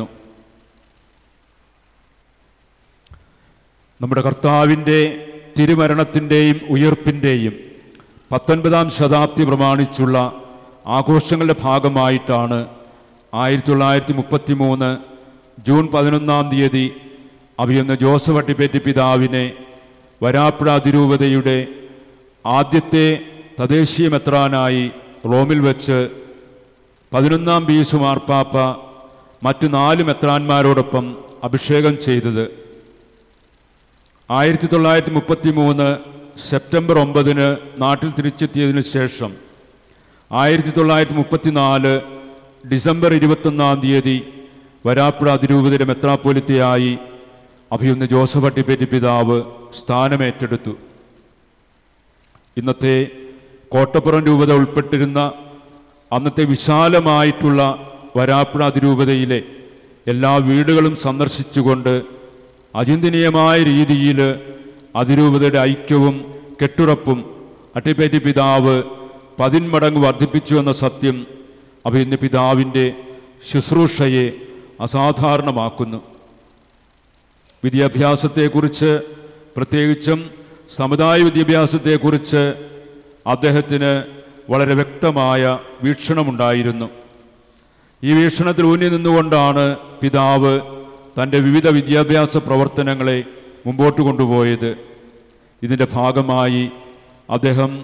നമ്മുടെ കർത്താവിൻ്റെ തിരുമരണത്തിൻ്റെയും ഉയർപ്പിൻ്റെയും പത്തൊൻപതാം ശതാബ്ദി പ്രമാണിച്ചുള്ള ആഘോഷങ്ങളുടെ ഭാഗമായിട്ടാണ് ആയിരത്തി തൊള്ളായിരത്തി മുപ്പത്തി മൂന്ന് ജൂൺ പതിനൊന്നാം തീയതി അഭിയന്ന ജോസഫ് അട്ടിപ്പേറ്റി പിതാവിനെ വരാപ്പുഴ അതിരൂപതയുടെ ആദ്യത്തെ തദ്ദേശീയ മെത്രാനായി റോമിൽ വെച്ച് പതിനൊന്നാം ബീസു മാർപ്പാപ്പ മറ്റു നാല് മെത്രാന്മാരോടൊപ്പം അഭിഷേകം ചെയ്തത് ആയിരത്തി തൊള്ളായിരത്തി മുപ്പത്തി മൂന്ന് സെപ്റ്റംബർ ഒമ്പതിന് നാട്ടിൽ തിരിച്ചെത്തിയതിനു ശേഷം ആയിരത്തി തൊള്ളായിരത്തി മുപ്പത്തിനാല് ഡിസംബർ ഇരുപത്തൊന്നാം തീയതി വരാപ്പുഴ അതിരൂപതയുടെ മെത്രാപ്പൊലിത്തയായി അഭിയുന്ന ജോസഫ് അട്ടിപ്പേറ്റി പിതാവ് സ്ഥാനമേറ്റെടുത്തു ഇന്നത്തെ കോട്ടപ്പുറം രൂപത ഉൾപ്പെട്ടിരുന്ന അന്നത്തെ വിശാലമായിട്ടുള്ള വരാപ്പുഴ അതിരൂപതയിലെ എല്ലാ വീടുകളും സന്ദർശിച്ചുകൊണ്ട് അചിന്തനീയമായ രീതിയിൽ അതിരൂപതയുടെ ഐക്യവും കെട്ടുറപ്പും അട്ടിപ്പേറ്റി പിതാവ് പതിന്മടങ്ങ് വർദ്ധിപ്പിച്ചു എന്ന സത്യം അവ ഇന്ന് പിതാവിൻ്റെ ശുശ്രൂഷയെ അസാധാരണമാക്കുന്നു വിദ്യാഭ്യാസത്തെക്കുറിച്ച് പ്രത്യേകിച്ചും സമുദായ വിദ്യാഭ്യാസത്തെക്കുറിച്ച് അദ്ദേഹത്തിന് വളരെ വ്യക്തമായ വീക്ഷണമുണ്ടായിരുന്നു ഈ വീക്ഷണത്തിൽ ഊന്നി നിന്നുകൊണ്ടാണ് പിതാവ് തൻ്റെ വിവിധ വിദ്യാഭ്യാസ പ്രവർത്തനങ്ങളെ മുമ്പോട്ട് കൊണ്ടുപോയത് ഇതിൻ്റെ ഭാഗമായി അദ്ദേഹം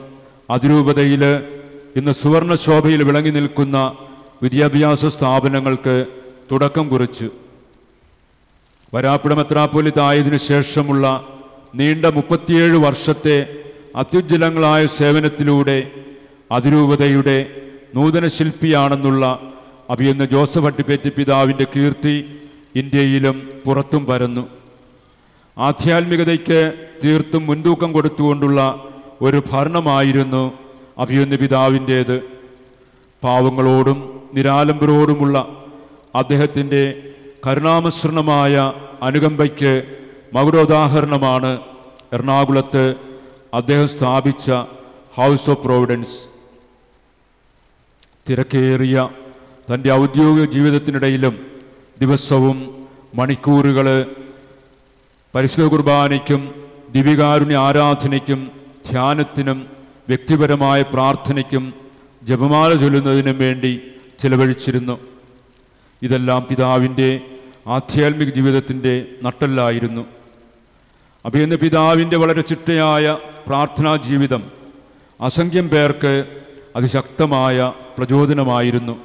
അതിരൂപതയിൽ ഇന്ന് സുവർണ ശോഭയിൽ വിളങ്ങി നിൽക്കുന്ന വിദ്യാഭ്യാസ സ്ഥാപനങ്ങൾക്ക് തുടക്കം കുറിച്ചു വരാപ്പുഴ മെത്രാപ്പൊലിത്തായതിനു ശേഷമുള്ള നീണ്ട മുപ്പത്തിയേഴ് വർഷത്തെ അത്യുജ്വലങ്ങളായ സേവനത്തിലൂടെ അതിരൂപതയുടെ നൂതന ശില്പിയാണെന്നുള്ള അഭിയന്ന ജോസഫ് അട്ടിപ്പേറ്റി പിതാവിൻ്റെ കീർത്തി ഇന്ത്യയിലും പുറത്തും പരന്നു ആധ്യാത്മികതയ്ക്ക് തീർത്തും മുൻതൂക്കം കൊടുത്തുകൊണ്ടുള്ള ഒരു ഭരണമായിരുന്നു അഭിയന്ന പിതാവിൻ്റേത് പാവങ്ങളോടും നിരാലംബരോടുമുള്ള അദ്ദേഹത്തിൻ്റെ കരുണാമസൃണമായ അനുകമ്പയ്ക്ക് മകുടോദാഹരണമാണ് എറണാകുളത്ത് അദ്ദേഹം സ്ഥാപിച്ച ഹൗസ് ഓഫ് പ്രോവിഡൻസ് തിരക്കേറിയ തൻ്റെ ഔദ്യോഗിക ജീവിതത്തിനിടയിലും ദിവസവും മണിക്കൂറുകൾ പരിശുദ്ധ കുർബാനയ്ക്കും ദിവികാരുണ്യ ആരാധനയ്ക്കും ധ്യാനത്തിനും വ്യക്തിപരമായ പ്രാർത്ഥനയ്ക്കും ജപമാല ചൊല്ലുന്നതിനും വേണ്ടി ചിലവഴിച്ചിരുന്നു ഇതെല്ലാം പിതാവിൻ്റെ ആധ്യാത്മിക ജീവിതത്തിൻ്റെ നട്ടല്ലായിരുന്നു അഭിയന്ന പിതാവിൻ്റെ വളരെ ചിട്ടയായ പ്രാർത്ഥനാ ജീവിതം അസംഖ്യം പേർക്ക് അതിശക്തമായ പ്രചോദനമായിരുന്നു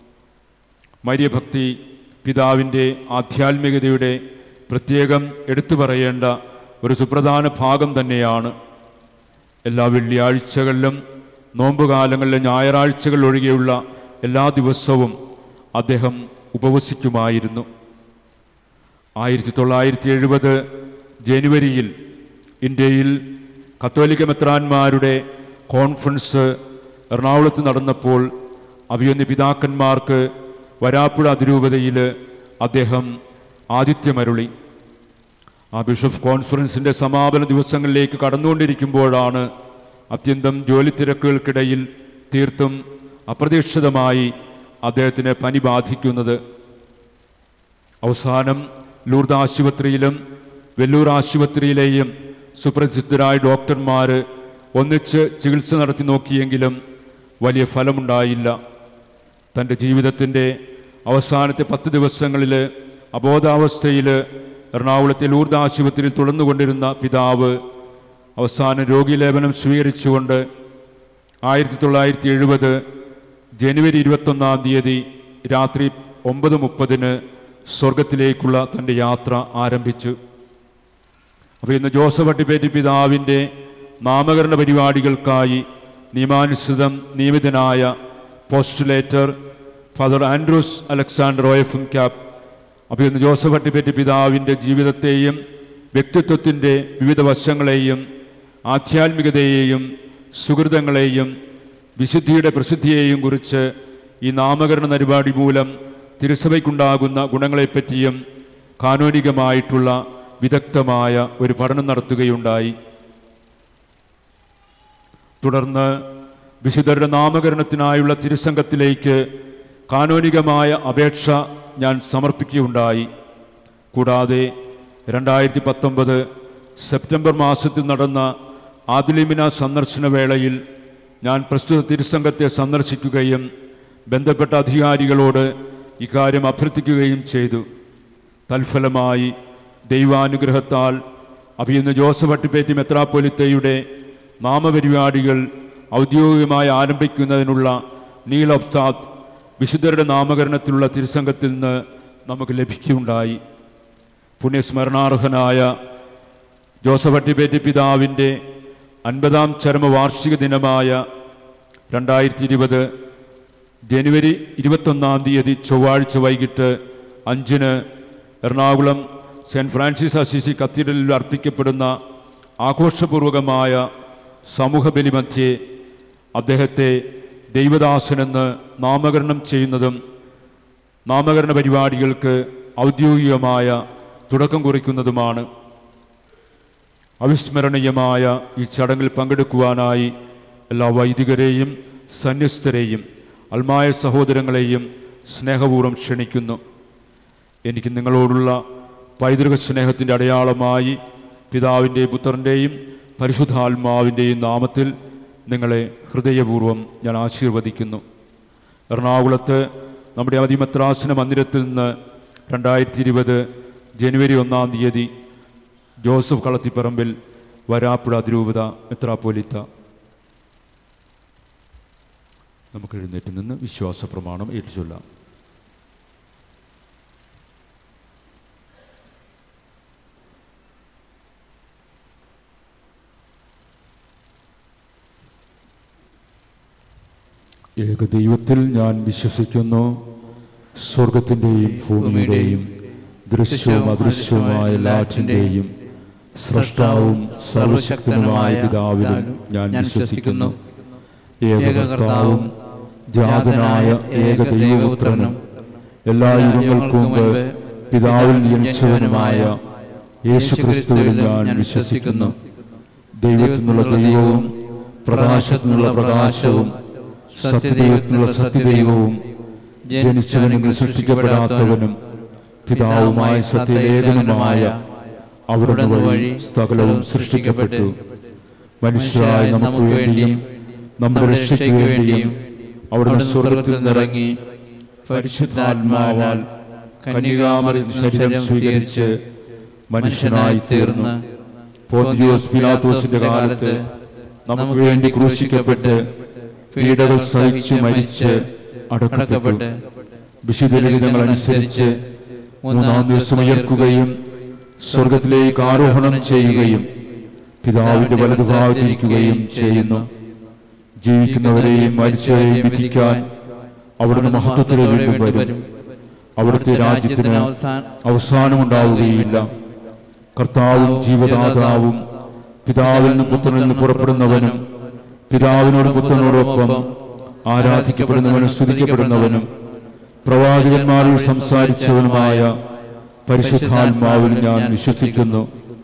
മര്യഭക്തി പിതാവിൻ്റെ ആധ്യാത്മികതയുടെ പ്രത്യേകം എടുത്തു പറയേണ്ട ഒരു സുപ്രധാന ഭാഗം തന്നെയാണ് എല്ലാ വെള്ളിയാഴ്ചകളിലും നോമ്പുകാലങ്ങളിലെ ഞായറാഴ്ചകൾ ഒഴികെയുള്ള എല്ലാ ദിവസവും അദ്ദേഹം ഉപവസിക്കുമായിരുന്നു ആയിരത്തി തൊള്ളായിരത്തി എഴുപത് ജനുവരിയിൽ ഇന്ത്യയിൽ കത്തോലിക്ക മെത്രാന്മാരുടെ കോൺഫറൻസ് എറണാകുളത്ത് നടന്നപ്പോൾ അവിയൊന്ന് പിതാക്കന്മാർക്ക് വരാപ്പുഴ അതിരൂപതയിൽ അദ്ദേഹം ആതിഥ്യമരുളി ആ ബിഷപ്പ് കോൺഫറൻസിൻ്റെ സമാപന ദിവസങ്ങളിലേക്ക് കടന്നുകൊണ്ടിരിക്കുമ്പോഴാണ് അത്യന്തം ജോലി തിരക്കുകൾക്കിടയിൽ തീർത്തും അപ്രതീക്ഷിതമായി അദ്ദേഹത്തിന് പനി ബാധിക്കുന്നത് അവസാനം ലൂർദ് ആശുപത്രിയിലും വെല്ലൂർ ആശുപത്രിയിലെയും സുപ്രസിദ്ധരായ ഡോക്ടർമാർ ഒന്നിച്ച് ചികിത്സ നടത്തി നോക്കിയെങ്കിലും വലിയ ഫലമുണ്ടായില്ല തൻ്റെ ജീവിതത്തിൻ്റെ അവസാനത്തെ പത്ത് ദിവസങ്ങളിൽ അബോധാവസ്ഥയിൽ എറണാകുളത്തെ ലൂർദ് ആശുപത്രിയിൽ തുടർന്നുകൊണ്ടിരുന്ന പിതാവ് അവസാന രോഗീലേപനം സ്വീകരിച്ചുകൊണ്ട് ആയിരത്തി തൊള്ളായിരത്തി എഴുപത് ജനുവരി ഇരുപത്തൊന്നാം തീയതി രാത്രി ഒമ്പത് മുപ്പതിന് സ്വർഗത്തിലേക്കുള്ള തൻ്റെ യാത്ര ആരംഭിച്ചു അപ്പോൾ ഇന്ന് ജോസഫ് അട്ടിപ്പേറ്റി പിതാവിൻ്റെ നാമകരണ പരിപാടികൾക്കായി നിയമാനുസൃതം നിയമിതനായ പോസ്റ്റുലേറ്റർ ഫാദർ ആൻഡ്രൂസ് അലക്സാണ്ടർ ഒയഫും ക്യാപ് അപ്പോൾ ഇന്ന് ജോസഫ് അട്ടിപ്പേറ്റി പിതാവിൻ്റെ ജീവിതത്തെയും വ്യക്തിത്വത്തിൻ്റെ വിവിധ വശങ്ങളെയും ആധ്യാത്മികതയെയും സുഹൃതങ്ങളെയും വിശുദ്ധിയുടെ പ്രസിദ്ധിയെയും കുറിച്ച് ഈ നാമകരണ പരിപാടി മൂലം തിരുസഭയ്ക്കുണ്ടാകുന്ന ഗുണങ്ങളെപ്പറ്റിയും കാനോനികമായിട്ടുള്ള വിദഗ്ധമായ ഒരു പഠനം നടത്തുകയുണ്ടായി തുടർന്ന് വിശുദ്ധരുടെ നാമകരണത്തിനായുള്ള തിരുസംഘത്തിലേക്ക് കാനോനികമായ അപേക്ഷ ഞാൻ സമർപ്പിക്കുകയുണ്ടായി കൂടാതെ രണ്ടായിരത്തി പത്തൊമ്പത് സെപ്റ്റംബർ മാസത്തിൽ നടന്ന ആദിലിമിന സന്ദർശന വേളയിൽ ഞാൻ പ്രസ്തുത തിരുസംഘത്തെ സന്ദർശിക്കുകയും ബന്ധപ്പെട്ട അധികാരികളോട് ഇക്കാര്യം അഭ്യർത്ഥിക്കുകയും ചെയ്തു തൽഫലമായി ദൈവാനുഗ്രഹത്താൽ അഭിയുന്ന ജോസഫ് അട്ടിപ്പേറ്റി മെത്രാപ്പൊലിത്തയുടെ നാമപരിപാടികൾ ഔദ്യോഗികമായി ആരംഭിക്കുന്നതിനുള്ള നീൽ ഒഫ്താത്ത് വിശുദ്ധരുടെ നാമകരണത്തിലുള്ള തിരുസംഘത്തിൽ നിന്ന് നമുക്ക് ലഭിക്കുകയുണ്ടായി പുണ്യസ്മരണാർഹനായ ജോസഫ് അട്ടിപ്പേറ്റി പിതാവിൻ്റെ അൻപതാം ചരമവാർഷിക ദിനമായ രണ്ടായിരത്തി ഇരുപത് ജനുവരി ഇരുപത്തൊന്നാം തീയതി ചൊവ്വാഴ്ച വൈകിട്ട് അഞ്ചിന് എറണാകുളം സെൻറ്റ് ഫ്രാൻസിസ് അസിസി കത്തീഡ്രലിൽ അർപ്പിക്കപ്പെടുന്ന ആഘോഷപൂർവകമായ സമൂഹ ബലിമധ്യേ അദ്ദേഹത്തെ ദൈവദാസനെന്ന് നാമകരണം ചെയ്യുന്നതും നാമകരണ പരിപാടികൾക്ക് ഔദ്യോഗികമായ തുടക്കം കുറിക്കുന്നതുമാണ് അവിസ്മരണീയമായ ഈ ചടങ്ങിൽ പങ്കെടുക്കുവാനായി എല്ലാ വൈദികരെയും സന്യസ്തരെയും അൽമായ സഹോദരങ്ങളെയും സ്നേഹപൂർവ്വം ക്ഷണിക്കുന്നു എനിക്ക് നിങ്ങളോടുള്ള പൈതൃക സ്നേഹത്തിൻ്റെ അടയാളമായി പിതാവിൻ്റെയും പുത്രൻ്റെയും പരിശുദ്ധാത്മാവിൻ്റെയും നാമത്തിൽ നിങ്ങളെ ഹൃദയപൂർവ്വം ഞാൻ ആശീർവദിക്കുന്നു എറണാകുളത്ത് നമ്മുടെ അതിമത്രാസന മന്ദിരത്തിൽ നിന്ന് രണ്ടായിരത്തി ഇരുപത് ജനുവരി ഒന്നാം തീയതി ജോസഫ് കളത്തിപ്പറമ്പിൽ വരാപ്പുഴ അതിരൂപത മെത്രാപ്പോലിത്ത നമുക്ക് എഴുന്നേറ്റ് നിന്ന് വിശ്വാസ പ്രമാണം ഏറ്റുചൊല്ലാം ഏകദൈവത്തിൽ ഞാൻ വിശ്വസിക്കുന്നു സ്വർഗത്തിൻ്റെയും ഭൂമിയുടെയും ദൃശ്യവും അദൃശ്യവുമായ എല്ലാറ്റിൻ്റെയും സൃഷ്ടാവും സർവശക്തനുമായ പിതാവിലും ഞാൻ വിശ്വസിക്കുന്നു ഏകകർത്താവും ജാതനായ ഏകദൈവപുത്രനും എല്ലാ യുഗങ്ങൾക്കും മുമ്പ് പിതാവിൽ ജനിച്ചവനുമായ യേശുക്രിസ്തുവിൽ ഞാൻ വിശ്വസിക്കുന്നു ദൈവത്തിൽ നിന്നുള്ള ദൈവവും പ്രകാശത്തിൽ നിന്നുള്ള പ്രകാശവും സത്യദൈവത്തിനുള്ള സത്യദൈവവും ജനിച്ചവനും സൃഷ്ടിക്കപ്പെടാത്തവനും പിതാവുമായ സത്യലേഖനമായ അവരുടെ വഴി സകലവും സൃഷ്ടിക്കപ്പെട്ടു മനുഷ്യരായ നമുക്ക് വേണ്ടിയും നമ്മുടെ രക്ഷയ്ക്ക് വേണ്ടിയും അവിടുന്ന് സ്വർഗത്തിൽ നിന്നിറങ്ങി പരിശുദ്ധാത്മാവാൽ കന്യകാമറി ശരീരം സ്വീകരിച്ച് മനുഷ്യനായി തീർന്ന് പോന്തിയോസ് പിലാത്തോസിന്റെ കാലത്ത് നമുക്ക് വേണ്ടി ക്രൂശിക്കപ്പെട്ട് പീഡകൾ സഹിച്ചു മരിച്ച് അടക്കപ്പെട്ടു വിശുദ്ധലിഖിതങ്ങൾ അനുസരിച്ച് മൂന്നാം ദിവസം ഉയർക്കുകയും സ്വർഗത്തിലേക്ക് ആരോഹണം ചെയ്യുകയും പിതാവിന്റെ വലതുഭാഗത്തിരിക്കുകയും ചെയ്യുന്നു ജീവിക്കുന്നവരെയും മരിച്ചവരെയും വിധിക്കാൻ അവിടുന്ന് മഹത്വത്തിൽ വീണ്ടും വരും അവിടുത്തെ രാജ്യത്തിന് അവസാനമുണ്ടാവുകയില്ല കർത്താവും ജീവദാതാവും പിതാവിൽ നിന്ന് പുത്രനിൽ നിന്ന് പുറപ്പെടുന്നവനും പിതാവിനോടും പുത്രനോടൊപ്പം ആരാധിക്കപ്പെടുന്നവനും സ്തുതിക്കപ്പെടുന്നവനും പ്രവാചകന്മാരിൽ സംസാരിച്ചവനുമായ പരിശുദ്ധാത്മാവിൽ ഞാൻ വിശ്വസിക്കുന്നു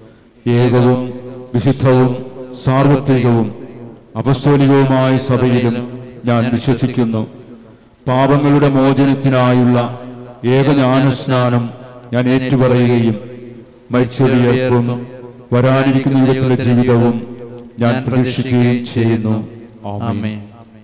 ഏകവും വിശുദ്ധവും സാർവത്രികവും അപസ്തോലികവുമായ സഭയിലും ഞാൻ വിശ്വസിക്കുന്നു പാപങ്ങളുടെ മോചനത്തിനായുള്ള ഏകജ്ഞാനസ്നാനം ഞാൻ ഏറ്റുപറയുകയും മരിച്ചൊലിയേർപ്പും വരാനിരിക്കുന്ന യുഗത്തിലെ ജീവിതവും ഞാൻ പ്രതീക്ഷിക്കുകയും ചെയ്യുന്നു ആമേൻ ആമേൻ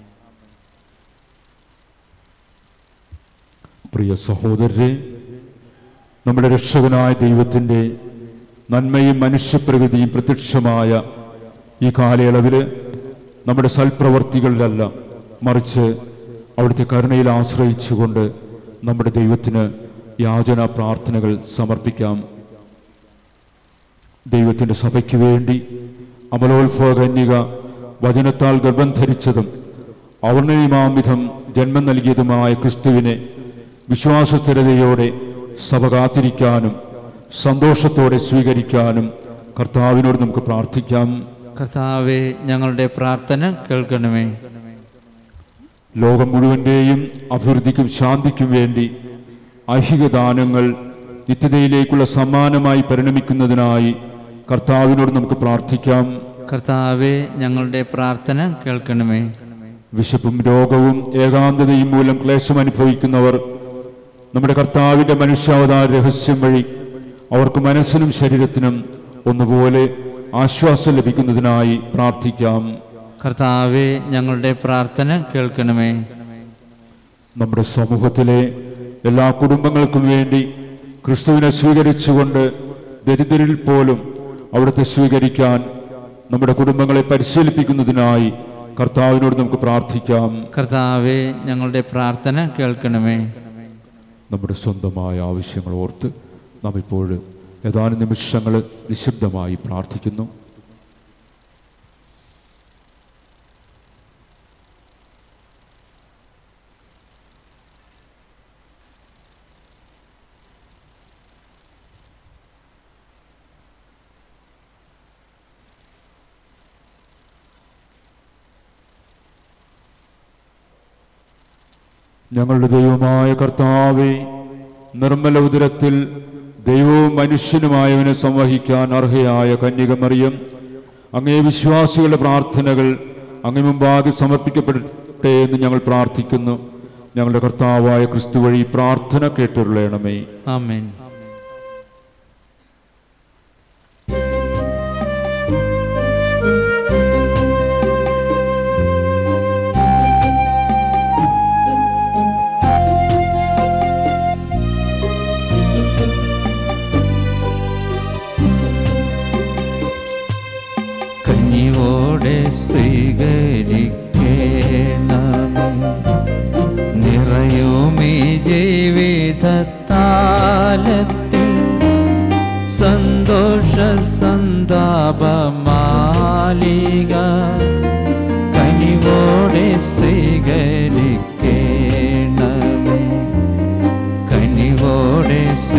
പ്രിയ സഹോദരരെ നമ്മുടെ രക്ഷകനായ ദൈവത്തിൻ്റെ നന്മയും മനുഷ്യപ്രകൃതിയും പ്രത്യക്ഷമായ ഈ കാലയളവിൽ നമ്മുടെ സൽപ്രവർത്തികളിലല്ല മറിച്ച് അവിടുത്തെ കരുണയിൽ ആശ്രയിച്ചുകൊണ്ട് നമ്മുടെ ദൈവത്തിന് യാചന പ്രാർത്ഥനകൾ സമർപ്പിക്കാം ദൈവത്തിൻ്റെ സഭയ്ക്ക് വേണ്ടി അമലോത്ഭവ കന്യക വചനത്താൽ ഗർഭം ധരിച്ചതും അവർണയുമാംവിധം ജന്മം നൽകിയതുമായ ക്രിസ്തുവിനെ വിശ്വാസസ്ഥിരതയോടെ സഭ കാത്തിരിക്കാനും സന്തോഷത്തോടെ സ്വീകരിക്കാനും കർത്താവിനോട് നമുക്ക് പ്രാർത്ഥിക്കാം കർത്താവെ ഞങ്ങളുടെ പ്രാർത്ഥന കേൾക്കണമേ ലോകം മുഴുവൻ്റെയും അഭിവൃദ്ധിക്കും ശാന്തിക്കും വേണ്ടി ഐഹിക ദാനങ്ങൾ നിത്യതയിലേക്കുള്ള സമ്മാനമായി പരിണമിക്കുന്നതിനായി കർത്താവിനോട് നമുക്ക് പ്രാർത്ഥിക്കാം കർത്താവെ ഞങ്ങളുടെ പ്രാർത്ഥന കേൾക്കണമേ വിശപ്പും രോഗവും ഏകാന്തതയും മൂലം ക്ലേശം അനുഭവിക്കുന്നവർ നമ്മുടെ കർത്താവിൻ്റെ മനുഷ്യാവതാര രഹസ്യം വഴി അവർക്ക് മനസ്സിനും ശരീരത്തിനും ഒന്നുപോലെ ആശ്വാസം ലഭിക്കുന്നതിനായി പ്രാർത്ഥിക്കാം കർത്താവെ ഞങ്ങളുടെ പ്രാർത്ഥന കേൾക്കണമേ നമ്മുടെ സമൂഹത്തിലെ എല്ലാ കുടുംബങ്ങൾക്കും വേണ്ടി ക്രിസ്തുവിനെ സ്വീകരിച്ചുകൊണ്ട് ദരിദ്രരിൽ പോലും അവിടുത്തെ സ്വീകരിക്കാൻ നമ്മുടെ കുടുംബങ്ങളെ പരിശീലിപ്പിക്കുന്നതിനായി കർത്താവിനോട് നമുക്ക് പ്രാർത്ഥിക്കാം കർത്താവെ ഞങ്ങളുടെ പ്രാർത്ഥന കേൾക്കണമേ നമ്മുടെ സ്വന്തമായ ആവശ്യങ്ങൾ ഓർത്ത് നാം ഇപ്പോൾ ഏതാനും നിമിഷങ്ങൾ നിശബ്ദമായി പ്രാർത്ഥിക്കുന്നു ഞങ്ങളുടെ ദൈവമായ കർത്താവെ നിർമ്മല ഉദരത്തിൽ ദൈവവും മനുഷ്യനുമായവനെ സംവഹിക്കാൻ അർഹയായ കന്യകമറിയം അങ്ങേ വിശ്വാസികളുടെ പ്രാർത്ഥനകൾ അങ്ങേ മുമ്പാകെ സമർപ്പിക്കപ്പെടട്ടെ എന്ന് ഞങ്ങൾ പ്രാർത്ഥിക്കുന്നു ഞങ്ങളുടെ കർത്താവായ ക്രിസ്തു വഴി പ്രാർത്ഥന കേട്ടുള്ളണമേ ആമേൻ കഞ്ഞിവോടെ സ്വീകരിക്കണമേ സ്വീകരിക്കേണമേ കനിവോടെ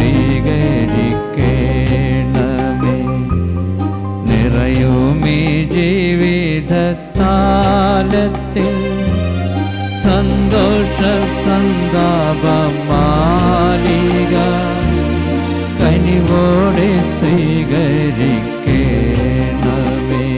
സ്വീകരിക്കേണമേ നിറയുമീ ജീവിതത്താലത്തിൽ സന്തോഷ സന്താപമാലിക കനിവോടെ സ്വീകരിക്കേണമേ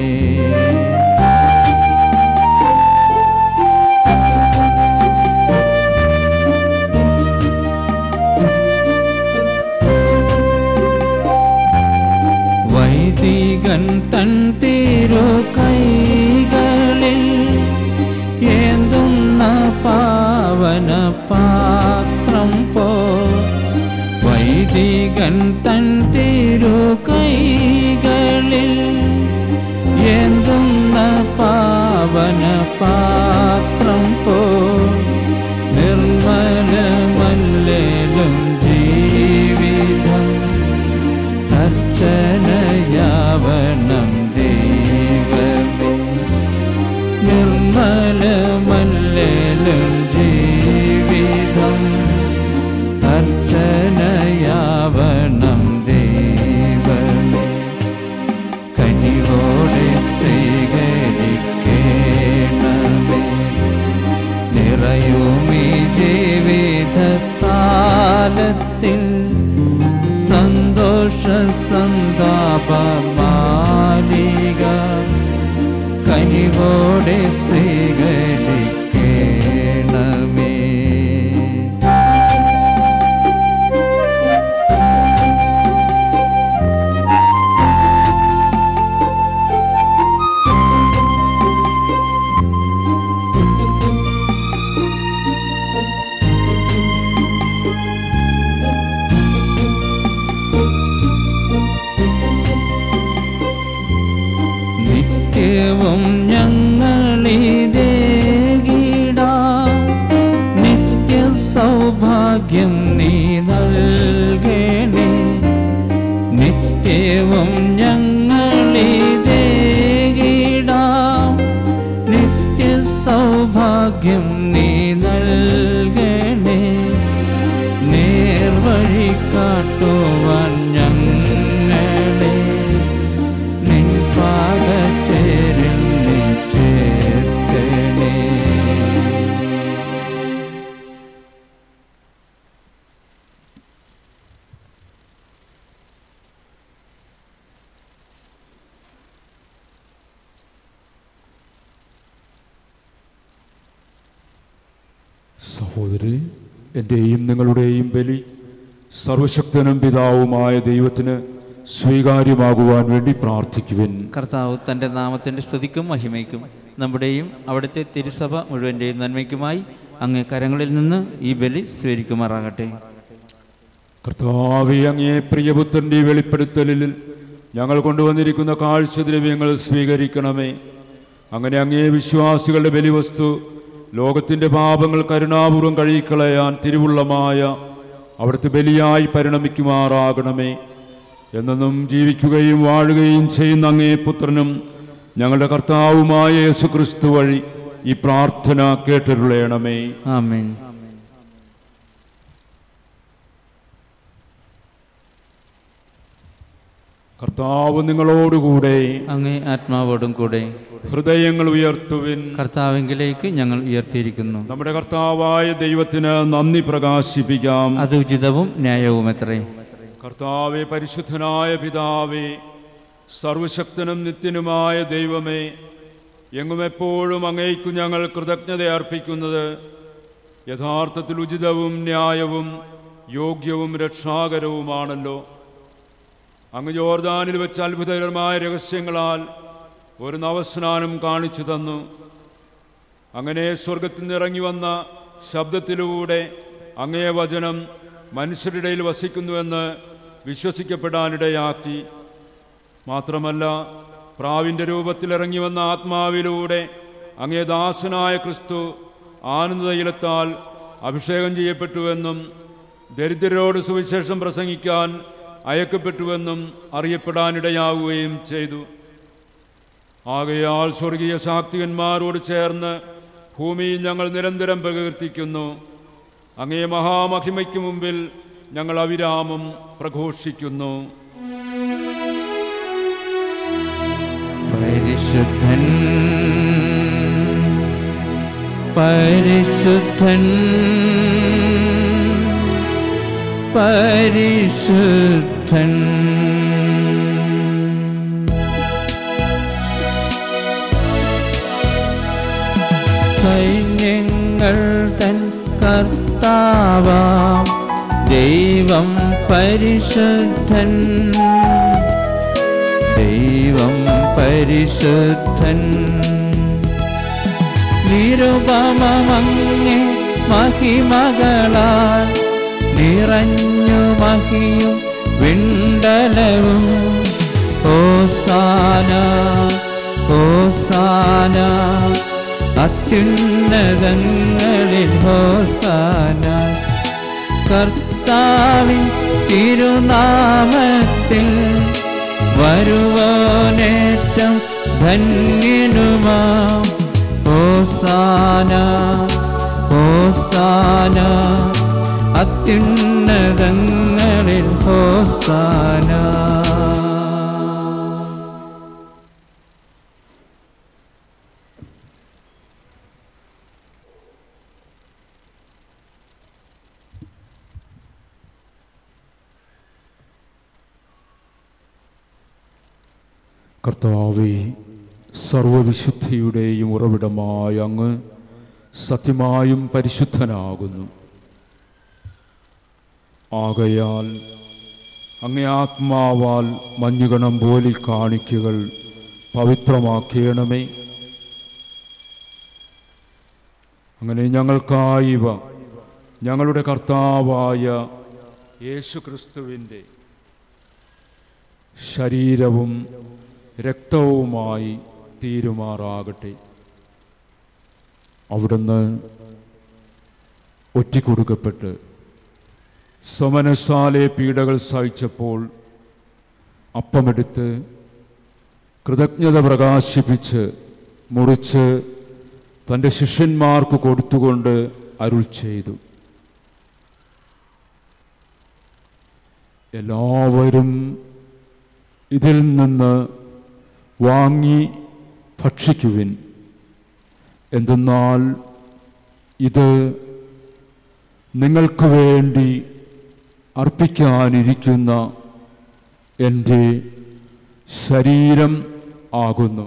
വൈദികൻ തൻ തിരു കൈകളിൽ ഏന്തുന്ന പാവന പാത്രം പോ വൈദികൻ തൻ തിരു കൈകളിൽ ഏന്തുന്ന പാവന പാത്രം പോ നിർമ്മലമല്ലേലും ജീവിതം അർച്ചനയാവണം ദൈവമേ നിർമ്മലമല്ലേലും ജീവിതം അർച്ചനയാവണം ദൈവമേ കനിവോടെ സ്വീകരിക്കേണമേ നിറയുമീ ജീവിതത്താലത്തിൽ സന്തോഷ സന്താപമാലിക കനിവോടെ സ്വീകരിക്കേണമേ നിത്യവും ഞങ്ങളിതേകിടാം നിത്യ സൗഭാഗ്യം നീ നൽകണേ നിത്യവും ഞങ്ങളിതേകിടാം നിത്യ സൗഭാഗ്യം നീ നൽകണേ നേർവഴി കാട്ടുവാൻ ഞങ്ങളെ നിൻ പാകച്ചേരിൽ നീ ചേർക്കണേ സഹോദരി എൻ്റെയും നിങ്ങളുടെയും ബലി സർവശക്തനും പിതാവുമായ ദൈവത്തിന് സ്വീകാര്യമാകുവാൻ വേണ്ടി പ്രാർത്ഥിക്കുവിൻ കർത്താവ് തൻ്റെ നാമത്തിൻ്റെ സ്തുതിക്കും മഹിമയ്ക്കും നമ്മുടെയും അവിടുത്തെ തിരുസഭ മുഴുവൻ്റെയും നന്മയ്ക്കുമായി അങ്ങ് കരങ്ങളിൽ നിന്ന് ഈ ബലി സ്വീകരിക്കുമാറാകട്ടെ കർത്താവെ അങ്ങേ പ്രിയപുത്രൻ്റെ ഈ വെളിപ്പെടുത്തലിൽ ഞങ്ങൾ കൊണ്ടുവന്നിരിക്കുന്ന കാഴ്ചദ്രവ്യങ്ങൾ സ്വീകരിക്കണമേ അങ്ങനെ അങ്ങേ വിശ്വാസികളുടെ ബലിവസ്തു ലോകത്തിൻ്റെ പാപങ്ങൾ കരുണാപൂർവം കഴുകിക്കളയാൻ തിരുവുള്ളമായ അവിടുത്തെ ബലിയായി പരിണമിക്കുമാറാകണമേ എന്നെന്നും ജീവിക്കുകയും വാഴുകയും ചെയ്യുന്ന അങ്ങേ പുത്രനും ഞങ്ങളുടെ കർത്താവുമായ യേശുക്രിസ്തു വഴി ഈ പ്രാർത്ഥന കേട്ടരുളയണമേ ആമേൻ കർത്താവ് നിങ്ങളോടുകൂടെ അങ്ങേ ആത്മാവോടും കൂടെ ഹൃദയങ്ങൾ ഉയർത്തുവിൻ കർത്താവിങ്കിലേക്ക് ഞങ്ങൾ ഉയർത്തിയിരിക്കുന്നു നമ്മുടെ കർത്താവായ ദൈവത്തിന് നന്ദി പ്രകാശിപ്പിക്കാം അത് ഉചിതവും ന്യായവുമത്രേ കർത്താവെ പരിശുദ്ധനായ പിതാവേ സർവശക്തനും നിത്യനുമായ ദൈവമേ എങ്ങും എപ്പോഴും അങ്ങേക്കു ഞങ്ങൾ കൃതജ്ഞത അർപ്പിക്കുന്നത് യഥാർത്ഥത്തിൽ ഉചിതവും ന്യായവും യോഗ്യവും രക്ഷാകരവുമാണല്ലോ അങ്ങ് ജോർദാനിൽ വെച്ച് അത്ഭുതകരമായ രഹസ്യങ്ങളാൽ ഒരു നവസ്നാനം കാണിച്ചു തന്നു അങ്ങനെ സ്വർഗത്തിൽ നിന്ന് ഇറങ്ങി വന്ന ശബ്ദത്തിലൂടെ അങ്ങേ വചനം മനുഷ്യരുടെ ഇടയിൽ വസിക്കുന്നുവെന്ന് വിശ്വസിക്കപ്പെടാനിടയാക്കി മാത്രമല്ല പ്രാവിൻ്റെ രൂപത്തിൽ ഇറങ്ങി വന്ന ആത്മാവിലൂടെ അങ്ങേ ദാസനായ ക്രിസ്തു ആനന്ദതൈലത്താൽ അഭിഷേകം ചെയ്യപ്പെട്ടുവെന്നും ദരിദ്രരോട് സുവിശേഷം പ്രസംഗിക്കാൻ അയക്കപ്പെട്ടുവെന്നും അറിയപ്പെടാനിടയാവുകയും ചെയ്തു ആകയാൽ സ്വർഗീയ ശാക്തികന്മാരോട് ചേർന്ന് ഭൂമി ഞങ്ങൾ നിരന്തരം പ്രകീർത്തിക്കുന്നു അങ്ങേ മഹാമഹിമയ്ക്ക് മുമ്പിൽ ഞങ്ങൾ അവിരാമം പ്രഘോഷിക്കുന്നു പരിശുദ്ധൻ പരിശുദ്ധൻ പരിശുദ്ധൻ സൈന്യങ്ങൾ തൻ കർത്താവാം ദൈവം പരിശുദ്ധൻ ദൈവം പരിശുദ്ധൻ നിരുപമങ്ങെ മഹിമകളാൽ നിറഞ്ഞു മഹിയും വിണ്ടലവും ഓസാന ഓസാന അത്യുന്നതങ്ങളിൽ ഹോസാന കർത്താവിൻ തിരുനാമത്തിൽ വരുവാനേറ്റം ധന്യനുമാ ഓസാന ഓസാന അത്യുന്നതങ്ങളിൽ ഹോസാന കർത്താവെ സർവവിശുദ്ധിയുടെയും ഉറവിടമായ അങ്ങ് സത്യമായും പരിശുദ്ധനാകുന്നു ആകയാൽ അങ്ങേ ആത്മാവാൽ മഞ്ഞുകണം പോലെ കാണിക്കകൾ പവിത്രമാക്കിയണമേ അങ്ങനെ ഞങ്ങൾക്കായി ഇവ ഞങ്ങളുടെ കർത്താവായ യേശു ക്രിസ്തുവിൻ്റെ ശരീരവും രക്തവുമായി തീരുമാറാകട്ടെ അവിടുന്ന് ഒറ്റിക്കൊടുക്കപ്പെട്ട് സമനസാലെ പീഡകൾ സഹിച്ചപ്പോൾ അപ്പമെടുത്ത് കൃതജ്ഞത പ്രകാശിപ്പിച്ച് മുറിച്ച് തൻ്റെ ശിഷ്യന്മാർക്ക് കൊടുത്തുകൊണ്ട് അരുൾ ചെയ്തു എല്ലാവരും ഇതിൽ നിന്ന് വാങ്ങി ഭക്ഷിക്കുവിൻ എന്തെന്നാൽ ഇത് നിങ്ങൾക്ക് വേണ്ടി അർപ്പിക്കാനിരിക്കുന്ന എൻ്റെ ശരീരം ആകുന്നു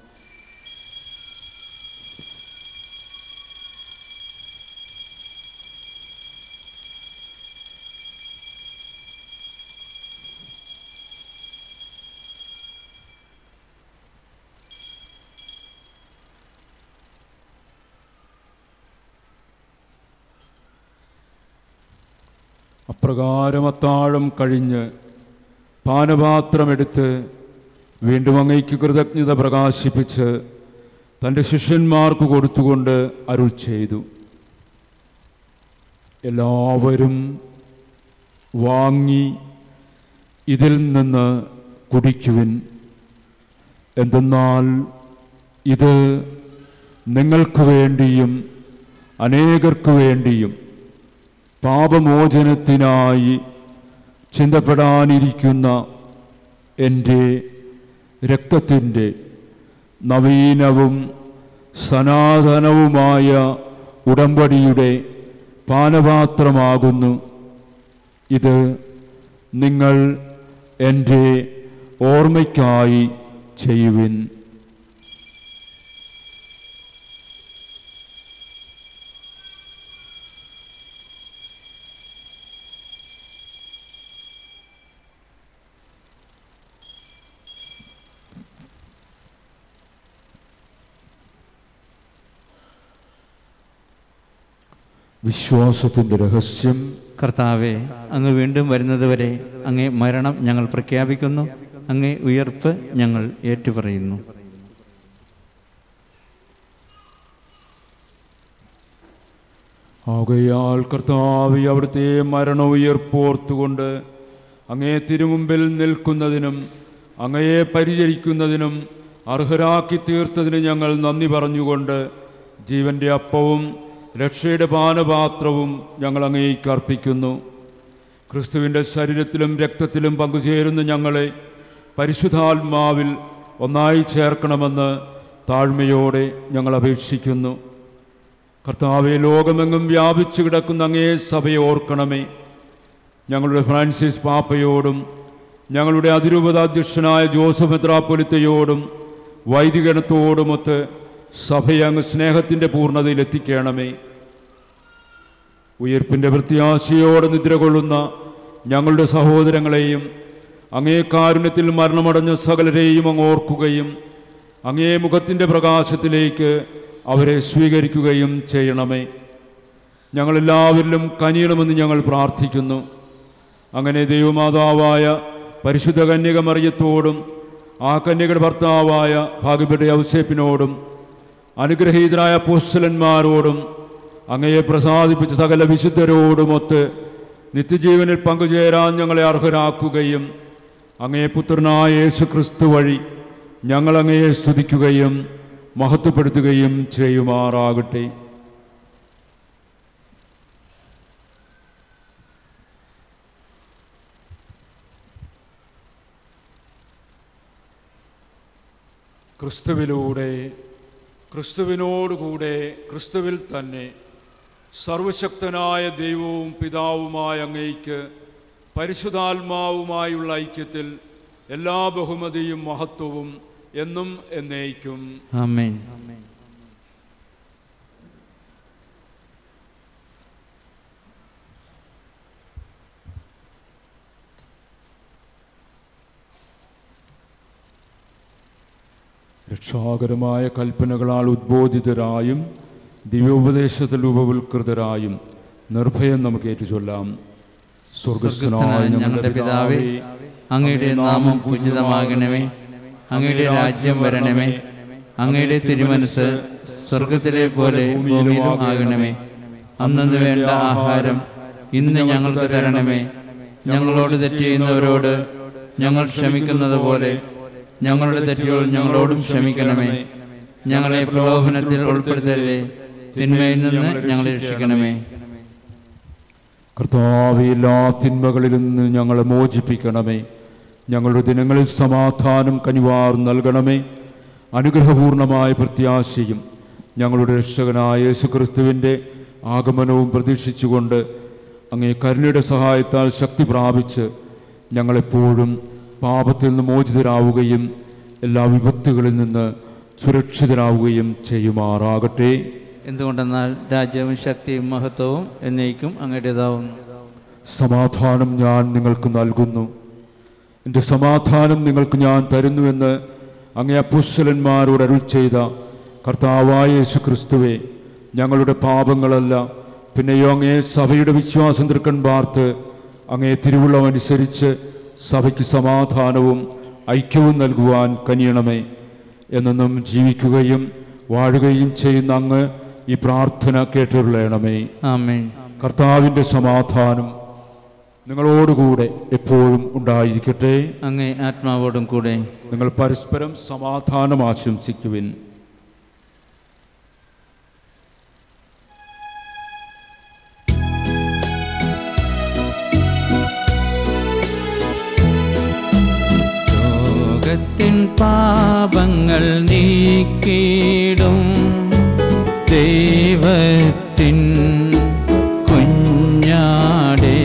അപ്രകാരം അത്താഴം കഴിഞ്ഞ് പാനപാത്രമെടുത്ത് വീണ്ടും അങ്ങയ്ക്ക് കൃതജ്ഞത പ്രകാശിപ്പിച്ച് തൻ്റെ ശിഷ്യന്മാർക്ക് കൊടുത്തുകൊണ്ട് അരുൾ ചെയ്തു എല്ലാവരും വാങ്ങി ഇതിൽ നിന്ന് കുടിക്കുവിൻ എന്തെന്നാൽ ഇത് നിങ്ങൾക്ക് വേണ്ടിയും അനേകർക്ക് വേണ്ടിയും പാപമോചനത്തിനായി ചിന്തപ്പെടാനിരിക്കുന്ന എൻ്റെ രക്തത്തിൻ്റെ നവീനവും സനാതനവുമായ ഉടമ്പടിയുടെ പാനപാത്രമാകുന്നു ഇത് നിങ്ങൾ എൻ്റെ ഓർമ്മയ്ക്കായി ചെയ്യുവിൻ വിശ്വാസത്തിൻ്റെ രഹസ്യം കർത്താവെ അങ്ങ് വീണ്ടും വരുന്നതുവരെ അങ്ങേ മരണം ഞങ്ങൾ പ്രഖ്യാപിക്കുന്നു അങ്ങേ ഉയർപ്പ് ഞങ്ങൾ ഏറ്റുപറയുന്നു ആകയാൽ കർത്താവി അവിടുത്തെ മരണ ഉയർപ്പോർത്തുകൊണ്ട് അങ്ങേ തിരുമുമ്പിൽ നിൽക്കുന്നതിനും അങ്ങയെ പരിചരിക്കുന്നതിനും അർഹരാക്കി തീർത്തതിന് ഞങ്ങൾ നന്ദി പറഞ്ഞുകൊണ്ട് ജീവന്റെ അപ്പവും രക്ഷയുടെ പാനപാത്രവും ഞങ്ങൾ അങ്ങേക്ക് അർപ്പിക്കുന്നു ക്രിസ്തുവിൻ്റെ ശരീരത്തിലും രക്തത്തിലും പങ്കുചേരുന്ന ഞങ്ങളെ പരിശുദ്ധാത്മാവിൽ ഒന്നായി ചേർക്കണമെന്ന് താഴ്മയോടെ ഞങ്ങൾ അപേക്ഷിക്കുന്നു കർത്താവെ ലോകമെങ്ങും വ്യാപിച്ചു കിടക്കുന്ന അങ്ങേ സഭയെ ഓർക്കണമേ ഞങ്ങളുടെ ഫ്രാൻസിസ് പാപ്പയോടും ഞങ്ങളുടെ അതിരൂപതാധ്യക്ഷനായ ജോസഫ് മെത്രാപ്പൊലിത്തയോടും വൈദികണത്തോടുമൊത്ത് സഭയെ അങ്ങ് സ്നേഹത്തിൻ്റെ പൂർണ്ണതയിൽ എത്തിക്കണമേ ഉയർപ്പിൻ്റെ പ്രത്യാശയോടെ നിദ്ര കൊള്ളുന്ന ഞങ്ങളുടെ സഹോദരങ്ങളെയും അങ്ങേ കാരുണ്യത്തിൽ മരണമടഞ്ഞ സകലരെയും അങ്ങ് ഓർക്കുകയും അങ്ങേ മുഖത്തിൻ്റെ പ്രകാശത്തിലേക്ക് അവരെ സ്വീകരിക്കുകയും ചെയ്യണമേ ഞങ്ങളെല്ലാവരിലും കനിയണമെന്ന് ഞങ്ങൾ പ്രാർത്ഥിക്കുന്നു അങ്ങനെ ദൈവമാതാവായ പരിശുദ്ധ കന്യക മറിയത്തോടും ആ കന്യകയുടെ ഭർത്താവായ ഭാഗ്യപ്പെട്ട ഔസേപ്പിനോടും അനുഗ്രഹീതരായ പുസ്തലന്മാരോടും അങ്ങയെ പ്രസാദിപ്പിച്ച സകല വിശുദ്ധരോടുമൊത്ത് നിത്യജീവനിൽ പങ്കുചേരാൻ ഞങ്ങളെ അർഹരാക്കുകയും അങ്ങേ പുത്രനായ യേശു ക്രിസ്തു വഴി ഞങ്ങൾ അങ്ങയെ സ്തുതിക്കുകയും മഹത്വപ്പെടുത്തുകയും ചെയ്യുമാറാകട്ടെ ക്രിസ്തുവിലൂടെ ക്രിസ്തുവിനോടുകൂടെ ക്രിസ്തുവിൽ തന്നെ സർവശക്തനായ ദൈവവും പിതാവുമായ അങ്ങയ്ക്ക് പരിശുദ്ധാത്മാവുമായുള്ള ഐക്യത്തിൽ എല്ലാ ബഹുമതിയും മഹത്വവും എന്നും എന്നേക്കും ആമേൻ രക്ഷാകരമായ കൽപ്പനകളാൽ ഉദ്ബോധിതരായും ദിവ്യോപദേശത്തിൽ ഉപവൽകൃതരായും നിർഭയം നമുക്ക് ഏറ്റുചൊല്ലാം സ്വർഗസ്ഥനായ ഞങ്ങളുടെ പിതാവേ അങ്ങയുടെ നാമം പൂജിതമാകണമേ അങ്ങയുടെ രാജ്യം വരണമേ അങ്ങയുടെ തിരുമനസ് സ്വർഗത്തിലെ പോലെ ഭൂമിയിലും ആകണമേ അന്നു വേണ്ട ആഹാരം ഇന്ന് ഞങ്ങൾക്ക് തരണമേ ഞങ്ങളോട് തെറ്റ് ചെയ്യുന്നവരോട് ഞങ്ങൾ ക്ഷമിക്കുന്നത് പോലെ ഞങ്ങളുടെ തെറ്റുകൾ ഞങ്ങളോടും ക്ഷമിക്കണമേ ഞങ്ങളെ പ്രലോഭനത്തിൽ ഉൾപ്പെടുത്തരുതേ തിന്മയിൽ നിന്ന് ഞങ്ങളെ രക്ഷിക്കണമേ കർത്താവ് എല്ലാ തിന്മകളിൽ നിന്ന് ഞങ്ങളെ മോചിപ്പിക്കണമേ ഞങ്ങളുടെ ദിനങ്ങളിൽ സമാധാനം കനിവാർ നൽകണമേ അനുഗ്രഹപൂർണമായ പ്രത്യാശയും ഞങ്ങളുടെ രക്ഷകനായ യേശുക്രിസ്തുവിൻ്റെ ആഗമനവും പ്രതീക്ഷിച്ചുകൊണ്ട് അങ്ങേ കരുണയുടെ സഹായത്താൽ ശക്തി പ്രാപിച്ച് ഞങ്ങളെപ്പോഴും പാപത്തിൽ നിന്ന് മോചിതരാവുകയും എല്ലാ വിപത്തുകളിൽ നിന്ന് സുരക്ഷിതരാവുകയും ചെയ്യുമാറാകട്ടെ എന്തുകൊണ്ടെന്നാൽ രാജ്യവും ശക്തിയും മഹത്വവും എന്നേക്കും അങ്ങയുടേതാവുന്നു സമാധാനം ഞാൻ നിങ്ങൾക്ക് നൽകുന്നു എൻ്റെ സമാധാനം നിങ്ങൾക്ക് ഞാൻ തരുന്നുവെന്ന് അങ്ങേ അപ്പുസ്വലന്മാരോട് അരുൾ ചെയ്ത കർത്താവായ യേശു ക്രിസ്തുവെ ഞങ്ങളുടെ പാപങ്ങളല്ല പിന്നെയോ അങ്ങേ സഭയുടെ വിശ്വാസം തൃക്കൺ പാർത്ത് അങ്ങേ തിരുവുള്ളം അനുസരിച്ച് സഭയ്ക്ക് സമാധാനവും ഐക്യവും നൽകുവാൻ കനിയണമേ എന്നെന്നും ജീവിക്കുകയും വാഴുകയും ചെയ്യുന്ന അങ്ങ് ഈ പ്രാർത്ഥന കേട്ടുള്ളണമേ ആമേൻ കർത്താവിൻ്റെ സമാധാനം നിങ്ങളോടുകൂടെ എപ്പോഴും ഉണ്ടായിരിക്കട്ടെ അങ്ങേ ആത്മാവോടും കൂടെ നിങ്ങൾ പരസ്പരം സമാധാനം ആശംസിക്കുവിൻ ലോകത്തിൻ പാപങ്ങൾ നീക്കിടും ദൈവത്തിൻ കുഞ്ഞാടേ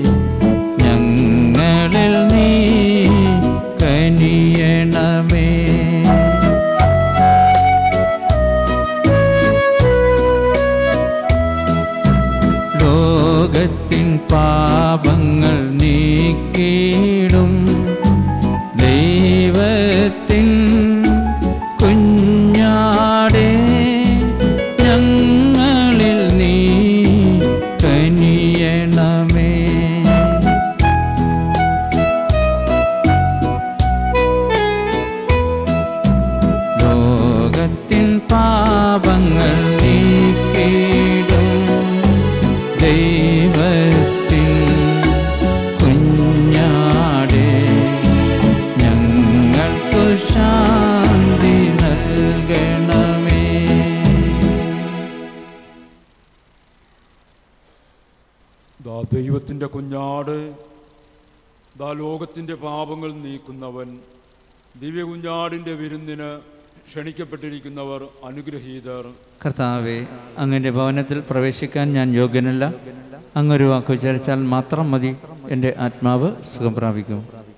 ഞങ്ങളിൽ നീ കനിയണമേ ലോകത്തിൻ പാപങ്ങൾ നീക്കിടും ദൈവത്തിൻ കുഞ്ഞാടേ ഞങ്ങളിൽ നീ കനിയണമേ ലോകത്തിൻ പാപങ്ങൾ നീക്കിടും ദൈവത്തിൻ കുഞ്ഞാടേ ഞങ്ങൾക്കു ശാന്തി നൽകണമേ ദാ ദൈവത്തിൻ്റെ കുഞ്ഞാട് ദാ ലോകത്തിൻ്റെ പാപങ്ങൾ നീക്കുന്നവൻ ദിവ്യ കുഞ്ഞാടിൻ്റെ വിരുന്നിന് ക്ഷണിക്കപ്പെട്ടിരിക്കുന്നവർ അനുഗ്രഹീതർ കർത്താവെ അങ്ങൻ്റെ ഭവനത്തിൽ പ്രവേശിക്കാൻ ഞാൻ യോഗ്യനല്ല അങ്ങൊരു വാക്ക് വിചാരിച്ചാൽ മാത്രം മതി എൻ്റെ ആത്മാവ് സുഖം പ്രാപിക്കും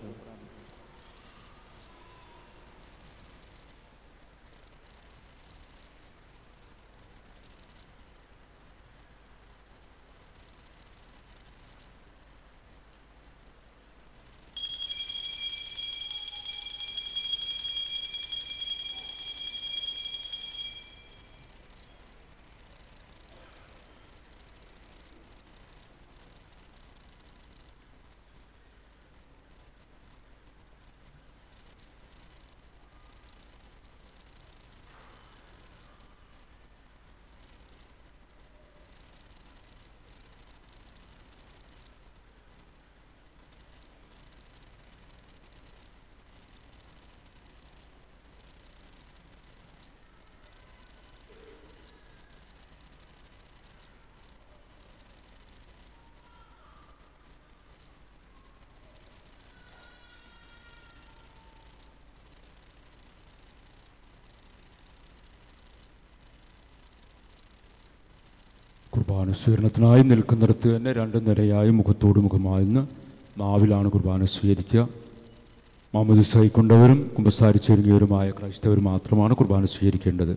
കുർബാന സ്വീകരണത്തിനായി നിൽക്കുന്നിടത്ത് തന്നെ രണ്ട് നിരയായി മുഖത്തോട് മുഖമായി നിന്ന് നാവിലാണ് കുർബാന സ്വീകരിക്കുക മാമോദിസ കൈക്കൊണ്ടവരും കുമ്പസാരിച്ചൊരുങ്ങിയവരുമായ ക്രൈസ്തവർ മാത്രമാണ് കുർബാന സ്വീകരിക്കേണ്ടത്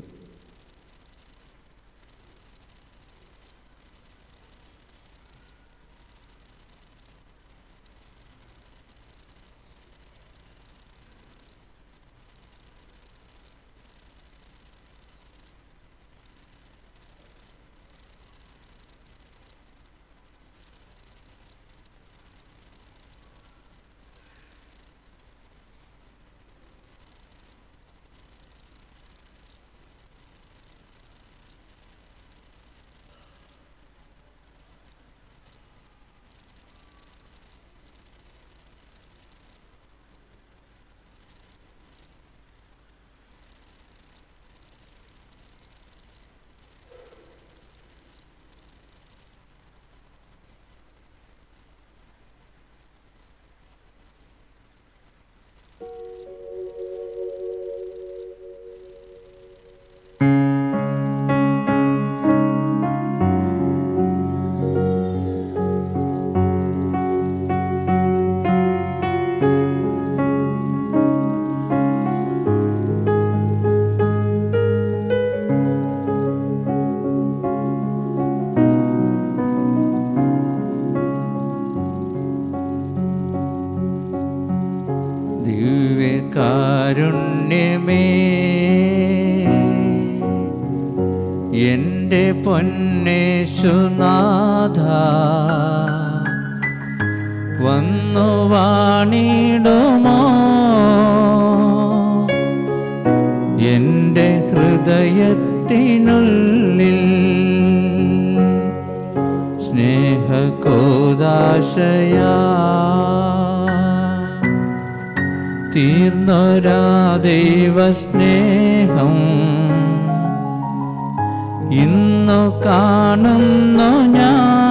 ദിവ്യകാരുണ്യമേ എൻ്റെ പൊന്നേശുനാഥ വന്നു വാണിടുമോ എൻ്റെ ഹൃദയത്തിനുള്ളിൽ സ്നേഹകോദാശയാ തീർന്നൊരാ ദൈവസ്നേഹം ഇന്നു കാണുന്നു ഞാൻ